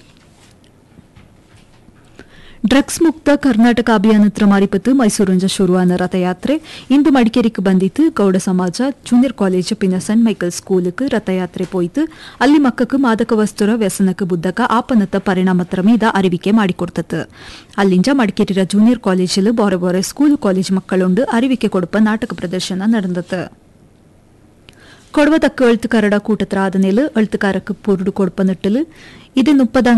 U: ಡ್ರಗ್ಸ್ ಮುಕ್ತ ಕರ್ನಾಟಕ ಅಭಿಯಾನತ್ರ ಮಾರಿಪತ್ತು ಮೈಸೂರಂಜ ಶುರುವಾನ ರಥಯಾತ್ರೆ ಇಂದು ಮಡಿಕೇರಿಗೆ ಬಂದಿತ್ತು ಗೌಡ ಸಮಾಜ ಜೂನಿಯರ್ ಕಾಲೇಜ್ ಪಿನ ಸೆಂಟ್ ಮೈಕಲ್ ಸ್ಕೂலுக்கு ರಥಯಾತ್ರೆ போய்த்து ಅಲ್ಲಿ ಮಕ್ಕಕ್ಕೆ ಮಾದಕ ವಸ್ತುರ ವ್ಯಸನಕ್ಕೆ ಬುದ್ದಕ ಆಪನತ್ತ ಪರಿಣಾಮತ್ರ ಮೀದ ಅರಿವಿಕೆ ಮಾಡಿಕೊಡ್ತತ್ತು ಅಲ್ಲಿಂಜ ಮಡಿಕೇರಿರ ಜೂನಿಯರ್ ಕಾಲೇಜಲ್ಲಿ ಬಾರೆ ಬಾರೆ ಸ್ಕೂಲ್ ಕಾಲೇಜ್ ಮಕ್ಕಳುಂಡು ಅರಿವಿಕೆ ಕೊಡುಪ ನಾಟಕ ಪ್ರದರ್ಶನ ನಡೆದತ್ತು ಕೊಡವ ತಕ್ಕ ಎಳ್ತುಕಾರಡ ಕೂಟತ್ರ ಆದ ನೆಲೆ ಎಳ್ತುಕಾರಕ್ಕೆ ಪೊರುಡು ಕೊಡುಪ ನಟ್ಟಲು ಇದು ಮುಪ್ಪದ